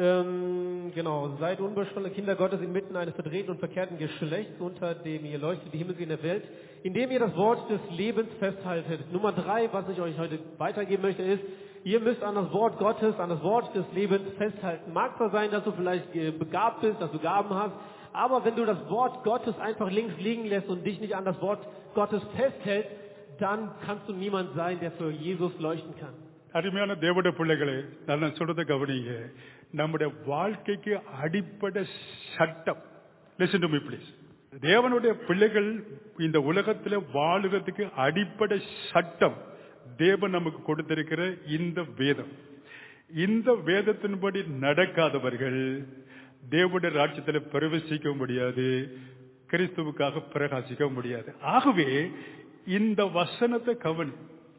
ähm, genau, seid unbescholtene Kinder Gottes inmitten eines verdrehten und verkehrten Geschlechts, unter dem ihr leuchtet die Himmel in der Welt, indem ihr das Wort des Lebens festhaltet. Nummer drei, was ich euch heute weitergeben möchte, ist, ihr müsst an das Wort Gottes, an das Wort des Lebens festhalten. Mag zwar sein, dass du vielleicht äh, begabt bist, dass du Gaben hast, aber wenn du das Wort Gottes einfach links liegen lässt und dich nicht an das Wort Gottes festhältst, dann kannst du niemand sein, der für Jesus leuchten kann. அருமையான தேவட பிள்ளைகளே நான் சொல்றதை கவனிங்க நம்முடைய வாழ்க்கைக்கு அடிப்படை சட்டம் லிசன் டு மீ ப்ளீஸ் தேவனுடைய பிள்ளைகள் இந்த உலகத்தில் வாழுகிறதுக்கு அடிப்படை சட்டம் தேவன் நமக்கு கொடுத்திருக்கிற இந்த வேதம் இந்த வேதத்தின்படி நடக்காதவர்கள் தேவனுடைய ராஜ்யத்தில் பிரவேசிக்க முடியாது கிறிஸ்துவுக்காக பிரகாசிக்க முடியாது ஆகவே இந்த வசனத்தை கவனி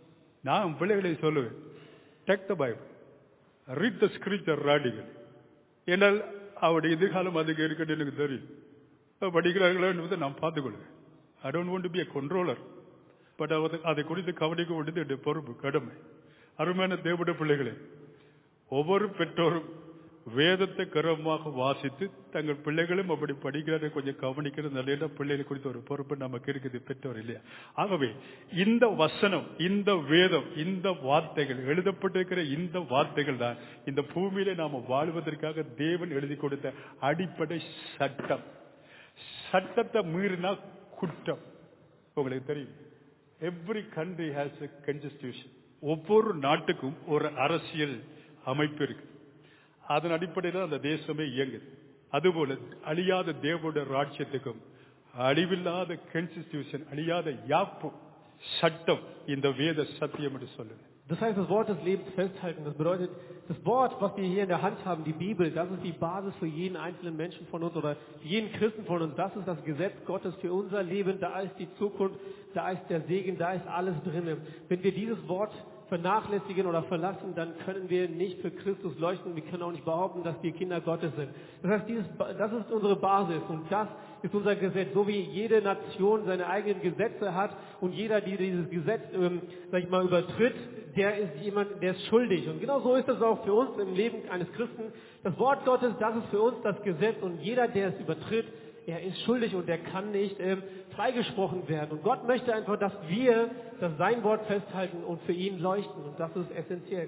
நான் பிள்ளைகளை சொல்லுவேன் take the Bible read the scripture ராடிகள் ஏன்னால் அவருடைய எதிர்காலம் அதுக்கு இருக்குன்னு எனக்கு தெரியும் அவ படிக்கிறார்களோ என்பதை நான் பார்த்துக்கொள்வேன் I don't want to be a controller but அவர் அதை குறித்து கவனிக்க வேண்டியது என்னுடைய பொறுப்பு கடமை அருமையான தேவடைய பிள்ளைகளே ஒவ்வொரு பெற்றோரும் வேதத்தை கரமாக வாசித்து தங்கள் பிள்ளைகளும் அப்படி படிக்கிறதை கொஞ்சம் கவனிக்கிறது நல்ல பிள்ளைகளை குறித்த ஒரு பொறுப்பு நமக்கு இருக்குது பெற்றோர் இல்லையா ஆகவே இந்த வசனம் இந்த வேதம் இந்த வார்த்தைகள் எழுதப்பட்டிருக்கிற இந்த வார்த்தைகள் தான் இந்த பூமியில நாம வாழ்வதற்காக தேவன் எழுதி கொடுத்த அடிப்படை சட்டம் சட்டத்தை மீறினா குற்றம் உங்களுக்கு தெரியும் every country has a constitution ஒவ்வொரு நாட்டுக்கும் ஒரு அரசியல் அமைப்பு இருக்கு அதன் அடிப்படையில் அந்த தேசமே இயங்குது அதுபோல அழியாத தேவனுடைய ராஜ்யத்துக்கும் அழிவில்லாத கன்ஸ்டியூஷன் அழியாத யாப்பு சட்டம் இந்த வேத சத்தியம் என்று சொல்லுது Das heißt, das Wort des Lebens festhalten. Das bedeutet, das Wort, was wir hier in der Hand haben, die Bibel, das ist die Basis für jeden einzelnen Menschen von uns oder jeden Christen von uns. Das ist das Gesetz Gottes für unser Leben. Da ist die Zukunft, da ist der Segen, da ist alles drin. Wenn wir dieses Wort vernachlässigen oder verlassen, dann können wir nicht für Christus leuchten. Wir können auch nicht behaupten, dass wir Kinder Gottes sind. Das heißt, dieses, das ist unsere Basis und das ist unser Gesetz. So wie jede Nation seine eigenen Gesetze hat und jeder, der dieses Gesetz, ähm, sag ich mal, übertritt, der ist jemand, der ist schuldig. Und genau so ist es auch für uns im Leben eines Christen. Das Wort Gottes, das ist für uns das Gesetz und jeder, der es übertritt, er ist schuldig und er kann nicht ähm, freigesprochen werden. Und Gott möchte einfach, dass wir das sein Wort festhalten und für ihn leuchten. Und das ist essentiell.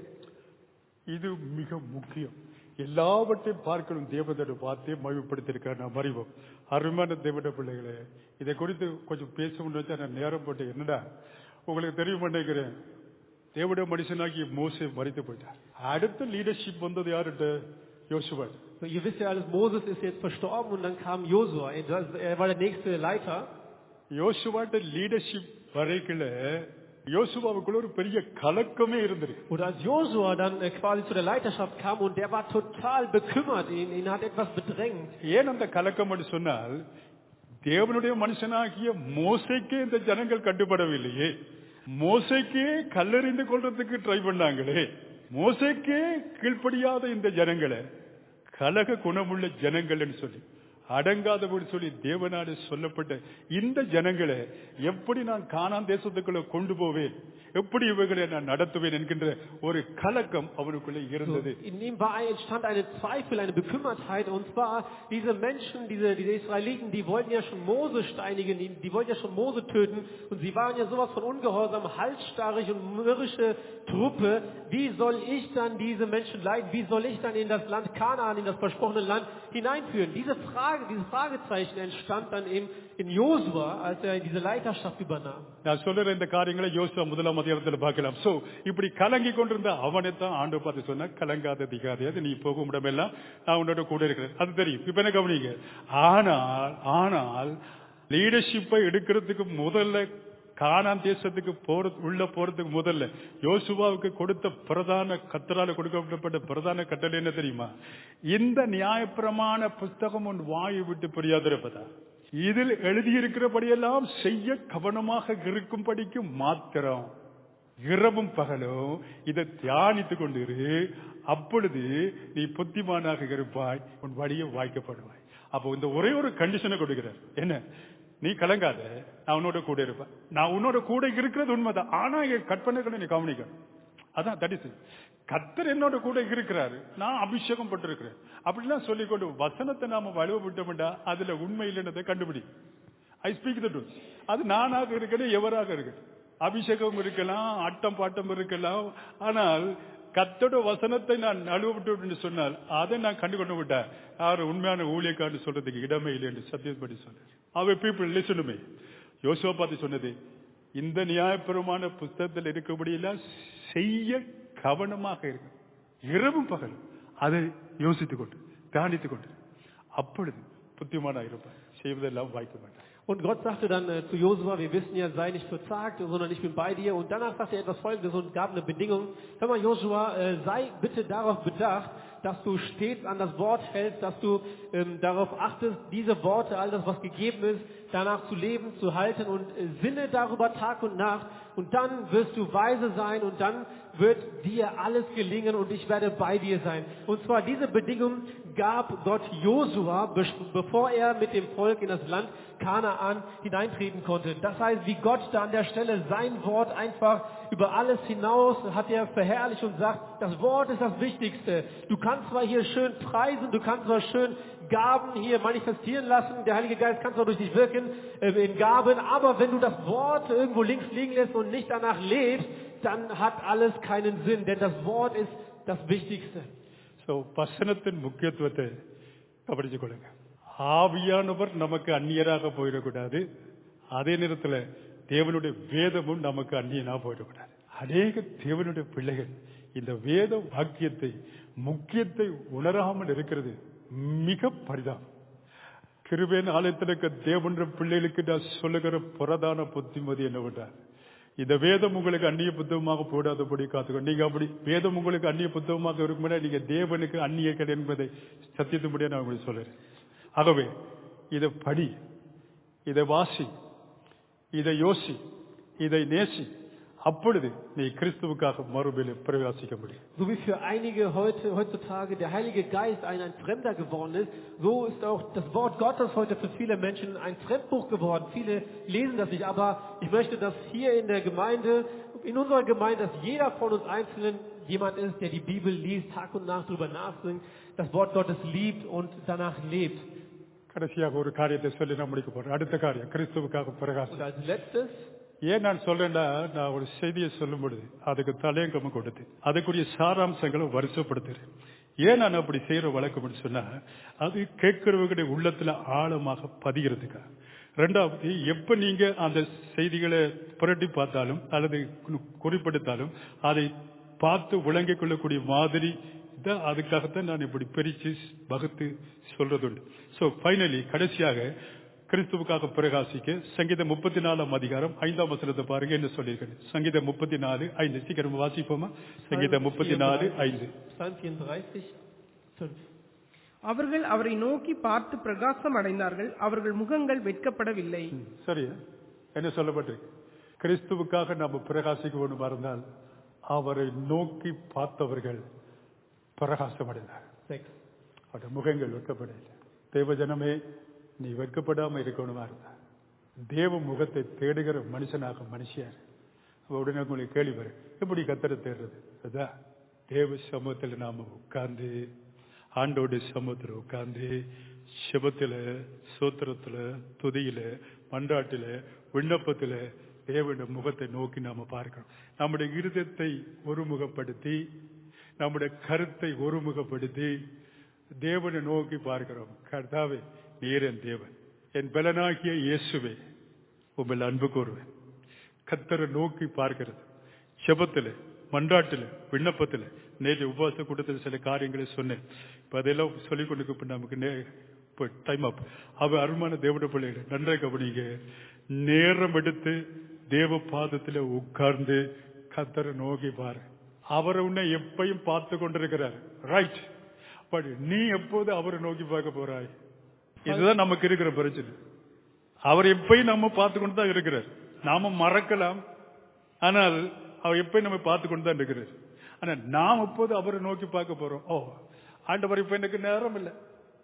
இது மிக முக்கியம் எல்லாவற்றையும் பார்க்கணும் தேவதோட வார்த்தையை மகிழ்ப்படுத்திருக்கார் நாம் அறிவோம் அருமையான தேவட பிள்ளைகளே இதை குறித்து கொஞ்சம் பேசணும்னு வச்சா நான் நேரம் போட்டு என்னடா உங்களுக்கு தெரியும் நினைக்கிறேன் தேவட மனுஷனாகி மோசே மறித்து போயிட்டார் அடுத்த லீடர்ஷிப் வந்தது யாருட்ட யோசுவா So, ihr wisst ja alles, Moses ist jetzt verstorben und dann kam Josua. Er war der nächste Leiter. யோசுவாட்ட லீடர்ஷிப் வரைக்குள்ள யோசுவாவுக்குள்ள ஒரு பெரிய கலக்கமே இருந்திருக்கு Und als Josua dann äh, quasi zu der Leiterschaft kam und der war total bekümmert, ihn, ihn hat etwas bedrängt. ஏன் அந்த கலக்கம் என்று சொன்னால் தேவனுடைய மனுஷனாகிய மோசைக்கே இந்த ஜனங்கள் கட்டுப்படவில்லையே மோசைக்கே கல்லறிந்து கொள்றதுக்கு ட்ரை பண்ணாங்களே மோசைக்கே கீழ்ப்படியாத இந்த ஜனங்களை கலக குணமுள்ள ஜனங்கள்னு சொல்லி அடங்காதபடி சொல்லி தேவனாடு சொல்லப்பட்ட இந்த ஜனங்களை எப்படி நான் காணான் தேசத்துக்குள்ள கொண்டு போவேன் எப்படி இவைகளை நான் நடத்துவேன் என்கின்ற ஒரு கலக்கம் அவனுக்குள்ளே So, இருந்தது in ihm war, entstand eine Zweifel, eine Bekümmertheit. Und zwar, diese Menschen, diese, diese Israeliten, die wollten ja schon Mose steinigen, die, die wollten ja schon Mose töten. Und sie waren ja sowas von ungehorsam, halsstarrig und mürrische Truppe. Wie soll ich dann diese Menschen leiten? Wie soll ich dann in das Land Kanaan, in das versprochene Land hineinführen? Diese Frage, dieses Fragezeichen entstand dann eben in Josua, als er diese Leiterschaft übernahm. நான் சொல்ற இந்த காரியங்களை யோசிச்சா முதலாம் அதிகாரத்தில் பார்க்கலாம் so இப்படி கலங்கி கொண்டிருந்த அவனை தான் ஆண்டு பார்த்து சொன்ன கலங்காத திகாதே அது நீ போகும் இடமெல்லாம் நான் உன்னோட கூட இருக்கிறேன் அது தெரியும் இப்ப என்ன கவனிங்க ஆனால் ஆனால் லீடர்ஷிப்பை எடுக்கிறதுக்கு முதல்ல கானான் தேசத்துக்கு போறது உள்ள போறதுக்கு முதல்ல யோசுவாவுக்கு கொடுத்த பிரதான கத்தரால கொடுக்கப்பட்ட பிரதான கட்டளை என்ன தெரியுமா இந்த நியாயப்பிரமாண புஸ்தகம் உன் வாயை விட்டு புரியாதிருப்பதா இதில் எழுதியிருக்கிறபடியெல்லாம் செய்ய கவனமாக இருக்கும்படிக்கு மாத்திரம் இரவும் பகலும் இதை தியானித்துக் கொண்டிரு அப்பொழுது நீ புத்திமானாக இருப்பாய் உன் வழியை வாய்க்கப்படுவாய் அப்போ இந்த ஒரே ஒரு கண்டிஷனை கொடுக்கிறார் என்ன நீ கலங்காத நான் உன்னோட கூட இருப்பேன் நான் உன்னோட கூட இருக்கிறது உண்மைதான் ஆனா என் கற்பனைகளை நீ கவனிக்கணும் அதான் தடிசு கத்தர் என்னோட கூட இருக்கிறாரு நான் அபிஷேகம் பட்டிருக்கிறேன் அப்படிலாம் சொல்லிக்கொண்டு வசனத்தை நாம வலுவ விட்டோம்டா அதுல உண்மை இல்லைன்றதை கண்டுபிடி ஐ ஸ்பீக் த ட்ரூத் அது நானாக இருக்கட்டும் எவராக இருக்கட்டும் அபிஷேகம் இருக்கலாம் ஆட்டம் பாட்டம் இருக்கலாம் ஆனால் கத்தோட வசனத்தை நான் நழுவ விட்டு என்று சொன்னால் அதை நான் கண்டு கொண்டு விட்டேன் யார் உண்மையான ஊழியக்காரன்னு சொல்றதுக்கு இடமே இல்லை என்று சத்தியப்படி சொன்னேன் அவை பீப்புள் லிசனுமே யோசுவா பார்த்து சொன்னது இந்த நியாயபெருமான புஸ்தகத்தில் இருக்கபடியெல்லாம் செய்ய கவனமாக இருங்க இரவும் பகல் அதை யோசித்துக் கொண்டு தியானித்துக் கொண்டு அப்பொழுது புத்திமானா இருப்பார் செய்வதெல்லாம் வாய்க்க மாட்டார் Und Gott sagte dann äh, zu Josua, wir wissen ja, sei nicht verzagt, sondern ich bin bei dir. Und danach sagte er etwas Folgendes und gab eine Bedingung. Hör mal, Josua, äh, sei bitte darauf bedacht, dass du stets an das Wort hältst, dass du ähm, darauf achtest, diese Worte, all das, was gegeben ist, danach zu leben, zu halten und äh, sinne darüber Tag und Nacht. Und dann wirst du weise sein und dann wird dir alles gelingen und ich werde bei dir sein. Und zwar diese Bedingung gab Gott Josua, be- bevor er mit dem Volk in das Land Kanaan hineintreten konnte. Das heißt, wie Gott da an der Stelle sein Wort einfach über alles hinaus hat er verherrlicht und sagt, das Wort ist das Wichtigste. Du kannst zwar hier schön preisen, du kannst zwar schön Gaben hier manifestieren lassen, der Heilige Geist kann zwar durch dich wirken äh, in Gaben, aber wenn du das Wort irgendwo links liegen lässt und nicht danach lebst, dann hat alles keinen Sinn, denn das Wort ist das Wichtigste. So வசனத்தின் முக்கியத்துவத்தை கவனித்துக் கொள்ளுங்க ஆவியானவர் நமக்கு அந்நியராக போயிடக்கூடாது அதே நேரத்தில் தேவனுடைய வேதமும் நமக்கு அந்நியனா போயிடக்கூடாது அநேக தேவனுடைய பிள்ளைகள் இந்த வேத வாக்கியத்தை முக்கியத்தை உணராமல் இருக்கிறது மிக பரிதாபம் கிருபேன் ஆலயத்தில் இருக்க தேவன்ற பிள்ளைகளுக்கு நான் சொல்லுகிற புறதான புத்திமதி என்னவென்றால் இந்த வேதம் உங்களுக்கு அந்நிய புத்தகமாக போடாதபடி காத்துக்கோ நீங்க அப்படி வேதம் உங்களுக்கு அந்நிய புத்தகமாக இருக்கும்போது நீங்க தேவனுக்கு அந்நிய கடை என்பதை சத்தியத்தும்படியா நான் உங்களுக்கு சொல்லுறேன் ஆகவே இதை படி இதை வாசி இதை யோசி இதை நேசி அப்பொழுது நீ கிறிஸ்துவுக்காக மறுபடியும் பிரகாசிக்க முடியும் So wie für einige heute, heutzutage der Heilige Geist ein, ein Fremder geworden ist, so ist auch das Wort Gottes heute für viele Menschen ein Fremdbuch geworden. Viele lesen das nicht, aber ich möchte, dass hier in der Gemeinde, in unserer Gemeinde, dass jeder von uns Einzelnen jemand ist, der die Bibel liest, Tag und Nacht darüber nachsingt, das Wort Gottes liebt und danach lebt. கடைசியாக ஒரு காரியத்தை சொல்லி நான் முடிக்க போறேன் அடுத்த காரியம் கிறிஸ்துவுக்காக பிரகாசம் Und als letztes, ஏன் நான் சொல்றேன்னா நான் ஒரு செய்தியை சொல்லும் பொழுது அதுக்கு தலையங்கமும் கொடுத்து அதுக்குரிய சாராம்சங்களை வருஷப்படுத்துறேன் ஏன் நான் அப்படி செய்யற வழக்கம்னு சொன்னா அது கேட்கிறவங்களுடைய உள்ளத்துல ஆழமாக பதிகிறதுக்கா ரெண்டாவது எப்ப நீங்க அந்த செய்திகளை புரட்டி பார்த்தாலும் அல்லது கு- குறிப்பிடுத்தாலும் அதை பார்த்து விளங்கிக் கொள்ளக்கூடிய மாதிரி தான் அதுக்காகத்தான் நான் இப்படி பிரிச்சு வகுத்து சொல்றதுண்டு சோ ஃபைனலி கடைசியாக கிறிஸ்துவுக்காக பிரகாசிக்க சங்கீதம் முப்பத்தி நாலாம் அதிகாரம் ஐந்தாம் வசனத்தை பாருங்க என்ன சொல்லியிருக்கேன் சங்கீதம் முப்பத்தி நாலு ஐந்து சீக்கிரம் வாசிப்போமா சங்கீதம் முப்பத்தி நாலு ஐந்து Psalm 34, 5. அவர்கள் அவரை நோக்கி பார்த்து பிரகாசம் அடைந்தார்கள் அவர்கள் முகங்கள் வெட்கப்படவில்லை ம், சரியா என்ன சொல்லப்பட்டிருக்கு கிறிஸ்துவுக்காக நம்ம பிரகாசிக்க வேண்டும் இருந்தால் அவரை நோக்கி பார்த்தவர்கள் பிரகாசம் அடைந்தார் 6. அவருடைய முகங்கள் வெட்கப்படவில்லை தேவ ஜனமே நீ வெட்கப்படாம இருக்கணுமா இருந்தா தேவ முகத்தை தேடுகிற மனுஷனாக மனுஷியார் அப்ப உடனே உங்களுக்கு கேள்வி வரும் எப்படி கத்தரை தேடுறது அதான் தேவ சமூகத்தில் நாம உட்கார்ந்து ஆண்டோட சமூகத்தில் உட்கார்ந்து சிபத்துல சோத்திரத்துல துதியில மன்றாட்டில விண்ணப்பத்துல தேவனுடைய முகத்தை நோக்கி நாம பார்க்கிறோம் நம்முடைய இருதயத்தை ஒருமுகப்படுத்தி நம்முடைய கருத்தை ஒருமுகப்படுத்தி தேவனை நோக்கி பார்க்கிறோம் கர்த்தாவே நீர் என் தேவன் என் பலனாகிய இயேசுவே உங்கள் அன்பு கூறுவேன் கத்தரை நோக்கி பார்க்கிறது செபத்துல மன்றாட்டுல விண்ணப்பத்துல நேற்று உபவாச கூட்டத்தில் சில காரியங்களை சொன்னேன் இப்ப அதெல்லாம் சொல்லிக் கொண்டு இப்ப நமக்கு டைம் அப் அவ அருமான தேவட பிள்ளைகள் நன்றாக கவனிங்க நேரம் எடுத்து தேவ பாதத்துல உட்கார்ந்து கத்தரை நோக்கி பாரு அவரை உன்னை எப்பையும் பார்த்து கொண்டிருக்கிறார் ரைட் பட் நீ எப்போது அவரை நோக்கி பார்க்க போறாய் இதுதான் நமக்கு இருக்கிற பிரச்சனை அவர் எப்பயும் நம்ம பார்த்து கொண்டு தான் இருக்கிறார் நாம மறக்கலாம் ஆனால் அவர் எப்பயும் நம்ம பார்த்து கொண்டு தான் இருக்கிறார் ஆனா நாம் எப்போது அவரை நோக்கி பார்க்க போறோம் ஓ ஆண்டவர் இப்ப எனக்கு நேரம் இல்லை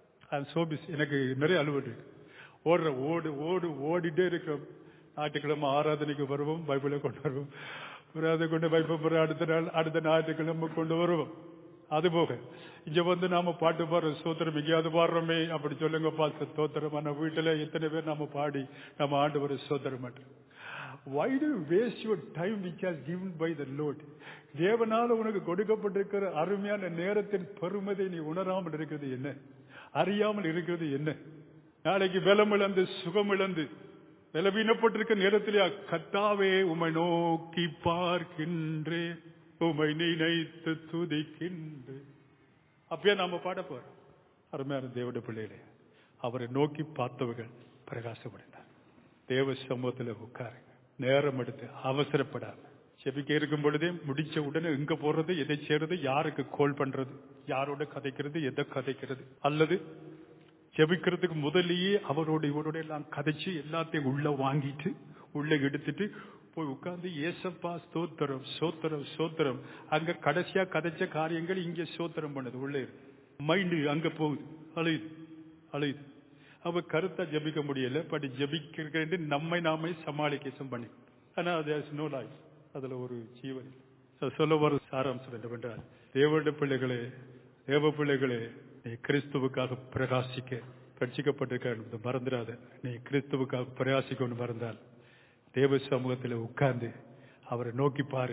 சோபிஸ் எனக்கு நிறைய அலுவலி ஓடுற ஓடு ஓடு ஓடிட்டே இருக்கிறோம் ஞாயிற்றுக்கிழமை ஆராதனைக்கு வருவோம் பைபிளை கொண்டு வருவோம் அப்புறம் அதை கொண்டு பைபிள் அடுத்த நாள் அடுத்த ஞாயிற்றுக்கிழமை கொண்டு வருவோம் அது போக இங்க வந்து நாம பாட்டு பாடுறோம் சோத்திரம் எங்கேயாவது பாடுறோமே அப்படி சொல்லுங்க பாச தோத்திரம் ஆனா வீட்டுல எத்தனை பேர் நாம பாடி நம்ம ஆண்டு வர சோத்திரம் மாட்டோம் Why do you waste your time which has given by the Lord? தேவனால உனக்கு கொடுக்கப்பட்டிருக்கிற அருமையான நேரத்தின் பெருமதை நீ உணராமல் இருக்கிறது என்ன அறியாமல் இருக்கிறது என்ன நாளைக்கு பலம் இழந்து சுகம் இழந்து பலவீனப்பட்டிருக்க நேரத்திலே கத்தாவே உமை நோக்கி பார்க்கின்றேன் உமை நினைத்து துதிக்கின்ற அப்பயே நாம பாட போறோம் அருமையான தேவட பிள்ளைகளே அவரை நோக்கி பார்த்தவர்கள் பிரகாசமடைந்தார் தேவ சமூகத்துல உட்காருங்க நேரம் எடுத்து அவசரப்படாம செபிக்க இருக்கும் பொழுதே முடிச்ச உடனே எங்க போறது எதை செய்யறது யாருக்கு கோல் பண்றது யாரோட கதைக்கிறது எதை கதைக்கிறது அல்லது ஜெபிக்கிறதுக்கு முதல்லயே அவரோட இவரோட எல்லாம் கதைச்சு எல்லாத்தையும் உள்ள வாங்கிட்டு உள்ள எடுத்துட்டு போய் உட்கார்ந்து ஏசப்பா ஸ்தோத்திரம் சோத்திரம் சோத்திரம் அங்க கடைசியா கதைச்ச காரியங்கள் இங்க சோத்திரம் பண்ணது உள்ளே மைண்டு அங்க போகுது அழுது அழுது அவ கருத்தா ஜெபிக்க முடியல பட் ஜெபிக்கிறது நம்மை நாமே சமாளிக்கேசம் பண்ணி ஆனா அது நோ லைஃப் அதுல ஒரு ஜீவன் இல்லை. So, சொல்ல வர சாராம்சம் என்னவென்றால் தேவனுடைய பிள்ளைகளே தேவ பிள்ளைகளே நீ கிறிஸ்துவுக்காக பிரகாசிக்க ரட்சிக்கப்பட்டிருக்க என்பதை மறந்துடாத நீ கிறிஸ்துவுக்காக பிரகாசிக்கணும் மறந்தால் தேவ சமூகத்தில் உட்கார்ந்து அவரை நோக்கி பாரு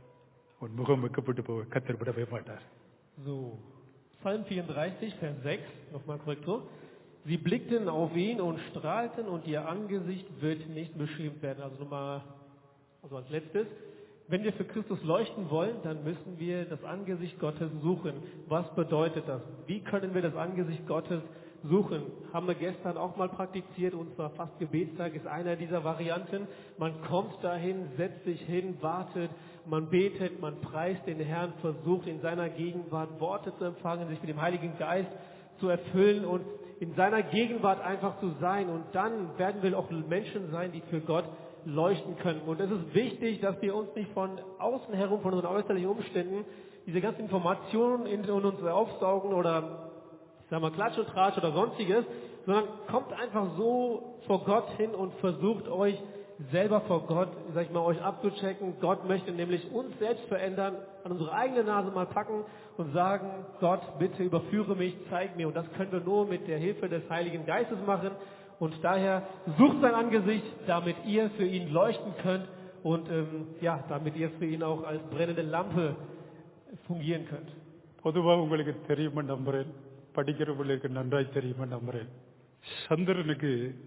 உன் முகம் வைக்கப்பட்டு போக கத்தர் விடவே மாட்டார் So, Psalm 34, Vers 6, nochmal Korrektur. Sie blickten auf ihn und strahlten und ihr Angesicht wird nicht beschämt werden. Also nochmal, also als letztes. Wenn wir für Christus leuchten wollen, dann müssen wir das Angesicht Gottes suchen. Was bedeutet das? Wie können wir das Angesicht Gottes suchen? Haben wir gestern auch mal praktiziert, und zwar fast Gebetstag ist einer dieser Varianten. Man kommt dahin, setzt sich hin, wartet, man betet, man preist den Herrn, versucht in seiner Gegenwart Worte zu empfangen, sich mit dem Heiligen Geist zu erfüllen und in seiner Gegenwart einfach zu sein. Und dann werden wir auch Menschen sein, die für Gott leuchten können. Und es ist wichtig, dass wir uns nicht von außen herum, von unseren äußerlichen Umständen, diese ganzen Informationen in uns aufsaugen oder, ich sag mal, Klatsch und Tratsch oder sonstiges, sondern kommt einfach so vor Gott hin und versucht euch selber vor Gott, sag ich mal, euch abzuchecken. Gott möchte nämlich uns selbst verändern, an unsere eigene Nase mal packen und sagen, Gott, bitte überführe mich, zeig mir. Und das können wir nur mit der Hilfe des Heiligen Geistes machen. Und daher sucht sein Angesicht, damit ihr für ihn leuchten könnt und ähm, ja, damit ihr für ihn auch als brennende Lampe fungieren könnt. பொதுவா உங்களுக்கு தெரியுமா நம்புறேன் படிக்கிற பிள்ளைக்கு நன்றாய் தெரியுமா நம்புறேன் சந்திரனுக்கு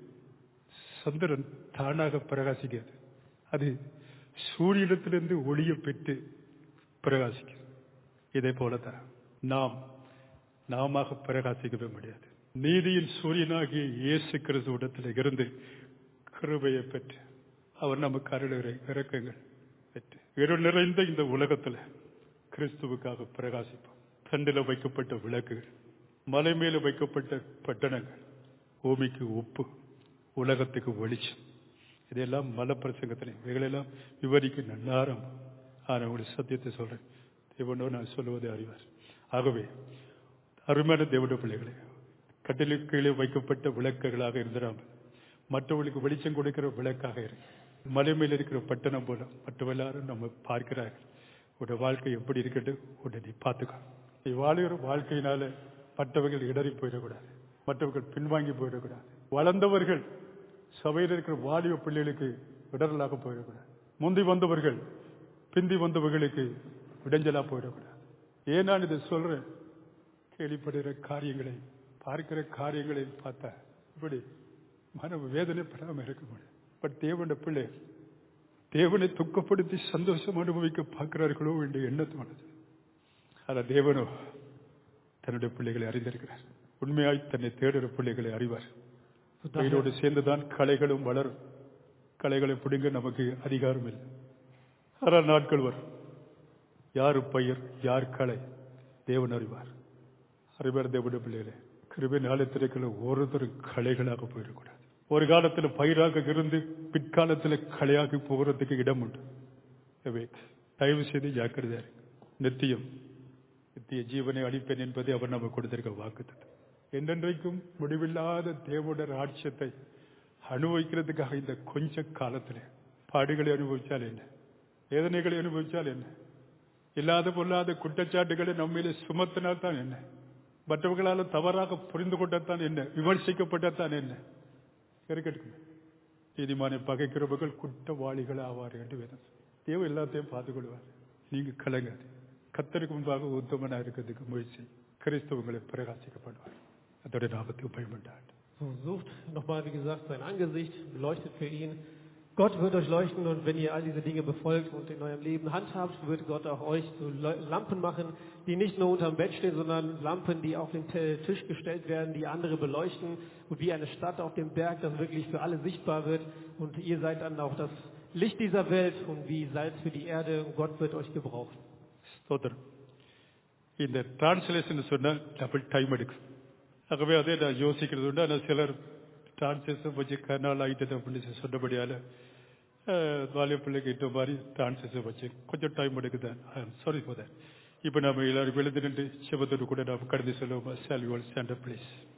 சந்திரன் தானாக பிரகாசிக்கிறது அது சூரியனிடத்திலிருந்து ஒளியை பெற்று பிரகாசிக்கிறது இதே போலதான் நாம் நாம பிரகாசிக்கவே முடியாது நீதியின் சூரியனாகிய இயேசு கிறிஸ்துவிடத்தில் இருந்து கிருபையை பெற்று அவர் நமக்கு அருளுகிற இறக்கங்கள் பெற்று இருள் நிறைந்த இந்த உலகத்துல கிறிஸ்துவுக்காக பிரகாசிப்போம் தண்டில வைக்கப்பட்ட விளக்குகள் மலை மேல வைக்கப்பட்ட பட்டணங்கள் பூமிக்கு உப்பு உலகத்துக்கு வெளிச்சம் இதெல்லாம் மல பிரசங்கத்தில் இவைகளெல்லாம் விவரிக்க நன்னாரம் ஆனால் உங்களுக்கு சத்தியத்தை சொல்றேன் தேவனோ நான் சொல்லுவதை அறிவார் ஆகவே அருமையான தேவனுடைய பிள்ளைகளே கட்டிலுக்கு கீழே வைக்கப்பட்ட விளக்குகளாக இருந்திராமல் மற்றவர்களுக்கு வெளிச்சம் கொடுக்கிற விளக்காக இருக்கு மலை மேல் இருக்கிற பட்டணம் போல மற்ற எல்லாரும் நம்ம பார்க்கிறார்கள் உடைய வாழ்க்கை எப்படி இருக்கட்டு உன்னை நீ பார்த்துக்கோ நீ வாழுகிற வாழ்க்கையினால மற்றவர்கள் இடறி போயிடக்கூடாது மற்றவர்கள் பின்வாங்கி போயிடக்கூடாது வளர்ந்தவர்கள் சபையில் இருக்கிற வாலிப பிள்ளைகளுக்கு இடரலாக போயிடக்கூடாது முந்தி வந்தவர்கள் பிந்தி வந்தவர்களுக்கு இடைஞ்சலா போயிடக்கூடாது ஏன் நான் இதை சொல்றேன் கேள்விப்படுகிற காரியங்களை பார்க்கிற காரியங்களை பார்த்தா இப்படி மன வேதனைப்படாம இருக்க முடியும் பட் தேவனுடைய பிள்ளை தேவனை துக்கப்படுத்தி சந்தோஷம் அனுபவிக்க பார்க்கிறார்களோ என்ற எண்ணத்தோனது ஆனா தேவனோ தன்னுடைய பிள்ளைகளை அறிந்திருக்கிறார் உண்மையாய் தன்னை தேடுகிற பிள்ளைகளை அறிவார் So பயிரோடு daher, சேர்ந்துதான் களைகளும் வளரும் களைகளை பிடுங்க நமக்கு அதிகாரம் இல்லை ஆனால் நாட்கள் வரும் யார் பயிர் யார் களை தேவன் அறிவார் அறிவார் தேவனுடைய பிள்ளைகளே கிருபை நாளத்திற்குள்ள ஒருத்தரும் களைகளாக போயிடக்கூடாது ஒரு காலத்துல பயிராக இருந்து பிற்காலத்துல களையாகி போகிறதுக்கு இடம் உண்டு எனவே தயவு செய்து ஜாக்கிரதையா இருங்க நித்தியம் நித்திய ஜீவனை அளிப்பேன் என்பதை அவர் நமக்கு கொடுத்திருக்க வாக்குத்தத்தம் என்றென்றைக்கும் முடிவில்லாத தேவனுடைய ராட்சியத்தை அனுபவிக்கிறதுக்காக இந்த கொஞ்ச காலத்துல பாடுகளை அனுபவிச்சால் என்ன வேதனைகளை அனுபவிச்சால் என்ன இல்லாத பொல்லாத குற்றச்சாட்டுகளை நம்மிலே சுமத்தினால் தான் என்ன மற்றவர்களால் தவறாக புரிந்து கொண்டத்தான் என்ன விமர்சிக்கப்பட்டத்தான் என்ன இருக்கட்டும் நீதிமானை பகைக்கிறவர்கள் குற்றவாளிகள் ஆவார் என்று வேதம் சொல்லுது. தேவன் எல்லாத்தையும் பார்த்துக் கொள்வார் நீங்க கலங்காது கத்தருக்கு முன்பாக உத்தமனா இருக்கிறதுக்கு முயற்சி கிறிஸ்தவங்களை பிரகாசிக்கப்படுவார் அதோட நாமத்துக்கு பயன்பட்டார் so sucht nochmal, wie gesagt, sein Angesicht, leuchtet für ihn Gott wird euch leuchten und wenn ihr all diese Dinge befolgt und in eurem Leben handhabt, wird Gott auch euch so Leu- Lampen machen, die nicht nur unterm Bett stehen, sondern Lampen, die auf den T- Tisch gestellt werden, die andere beleuchten und wie eine Stadt auf dem Berg, das wirklich für alle sichtbar wird und ihr seid dann auch das Licht dieser Welt und wie Salz für die Erde und Gott wird euch gebrauchen. ஸ்தோத்திரம் இந்த translation சொன்னா double time எடுக்கும் ஆகவே அதே நான் யோசிக்கிறது உண்டு ஆனால் சிலர் டிரான்ஸ்லேஷன் வச்சு கனால் ஆகிட்டது அப்படின்னு சொன்னபடியால் வாலிய பிள்ளைக்கு இந்த மாதிரி டிரான்ஸ்லேஷன் வச்சு கொஞ்சம் டைம் எடுக்குது சாரி ஃபார் தட் இப்போ நம்ம எல்லாரும் எழுந்து நின்று சிவத்தோடு கூட நாம் கடந்து செல்வோம் சால்வி ஸ்டாண்ட் ப்ளீஸ்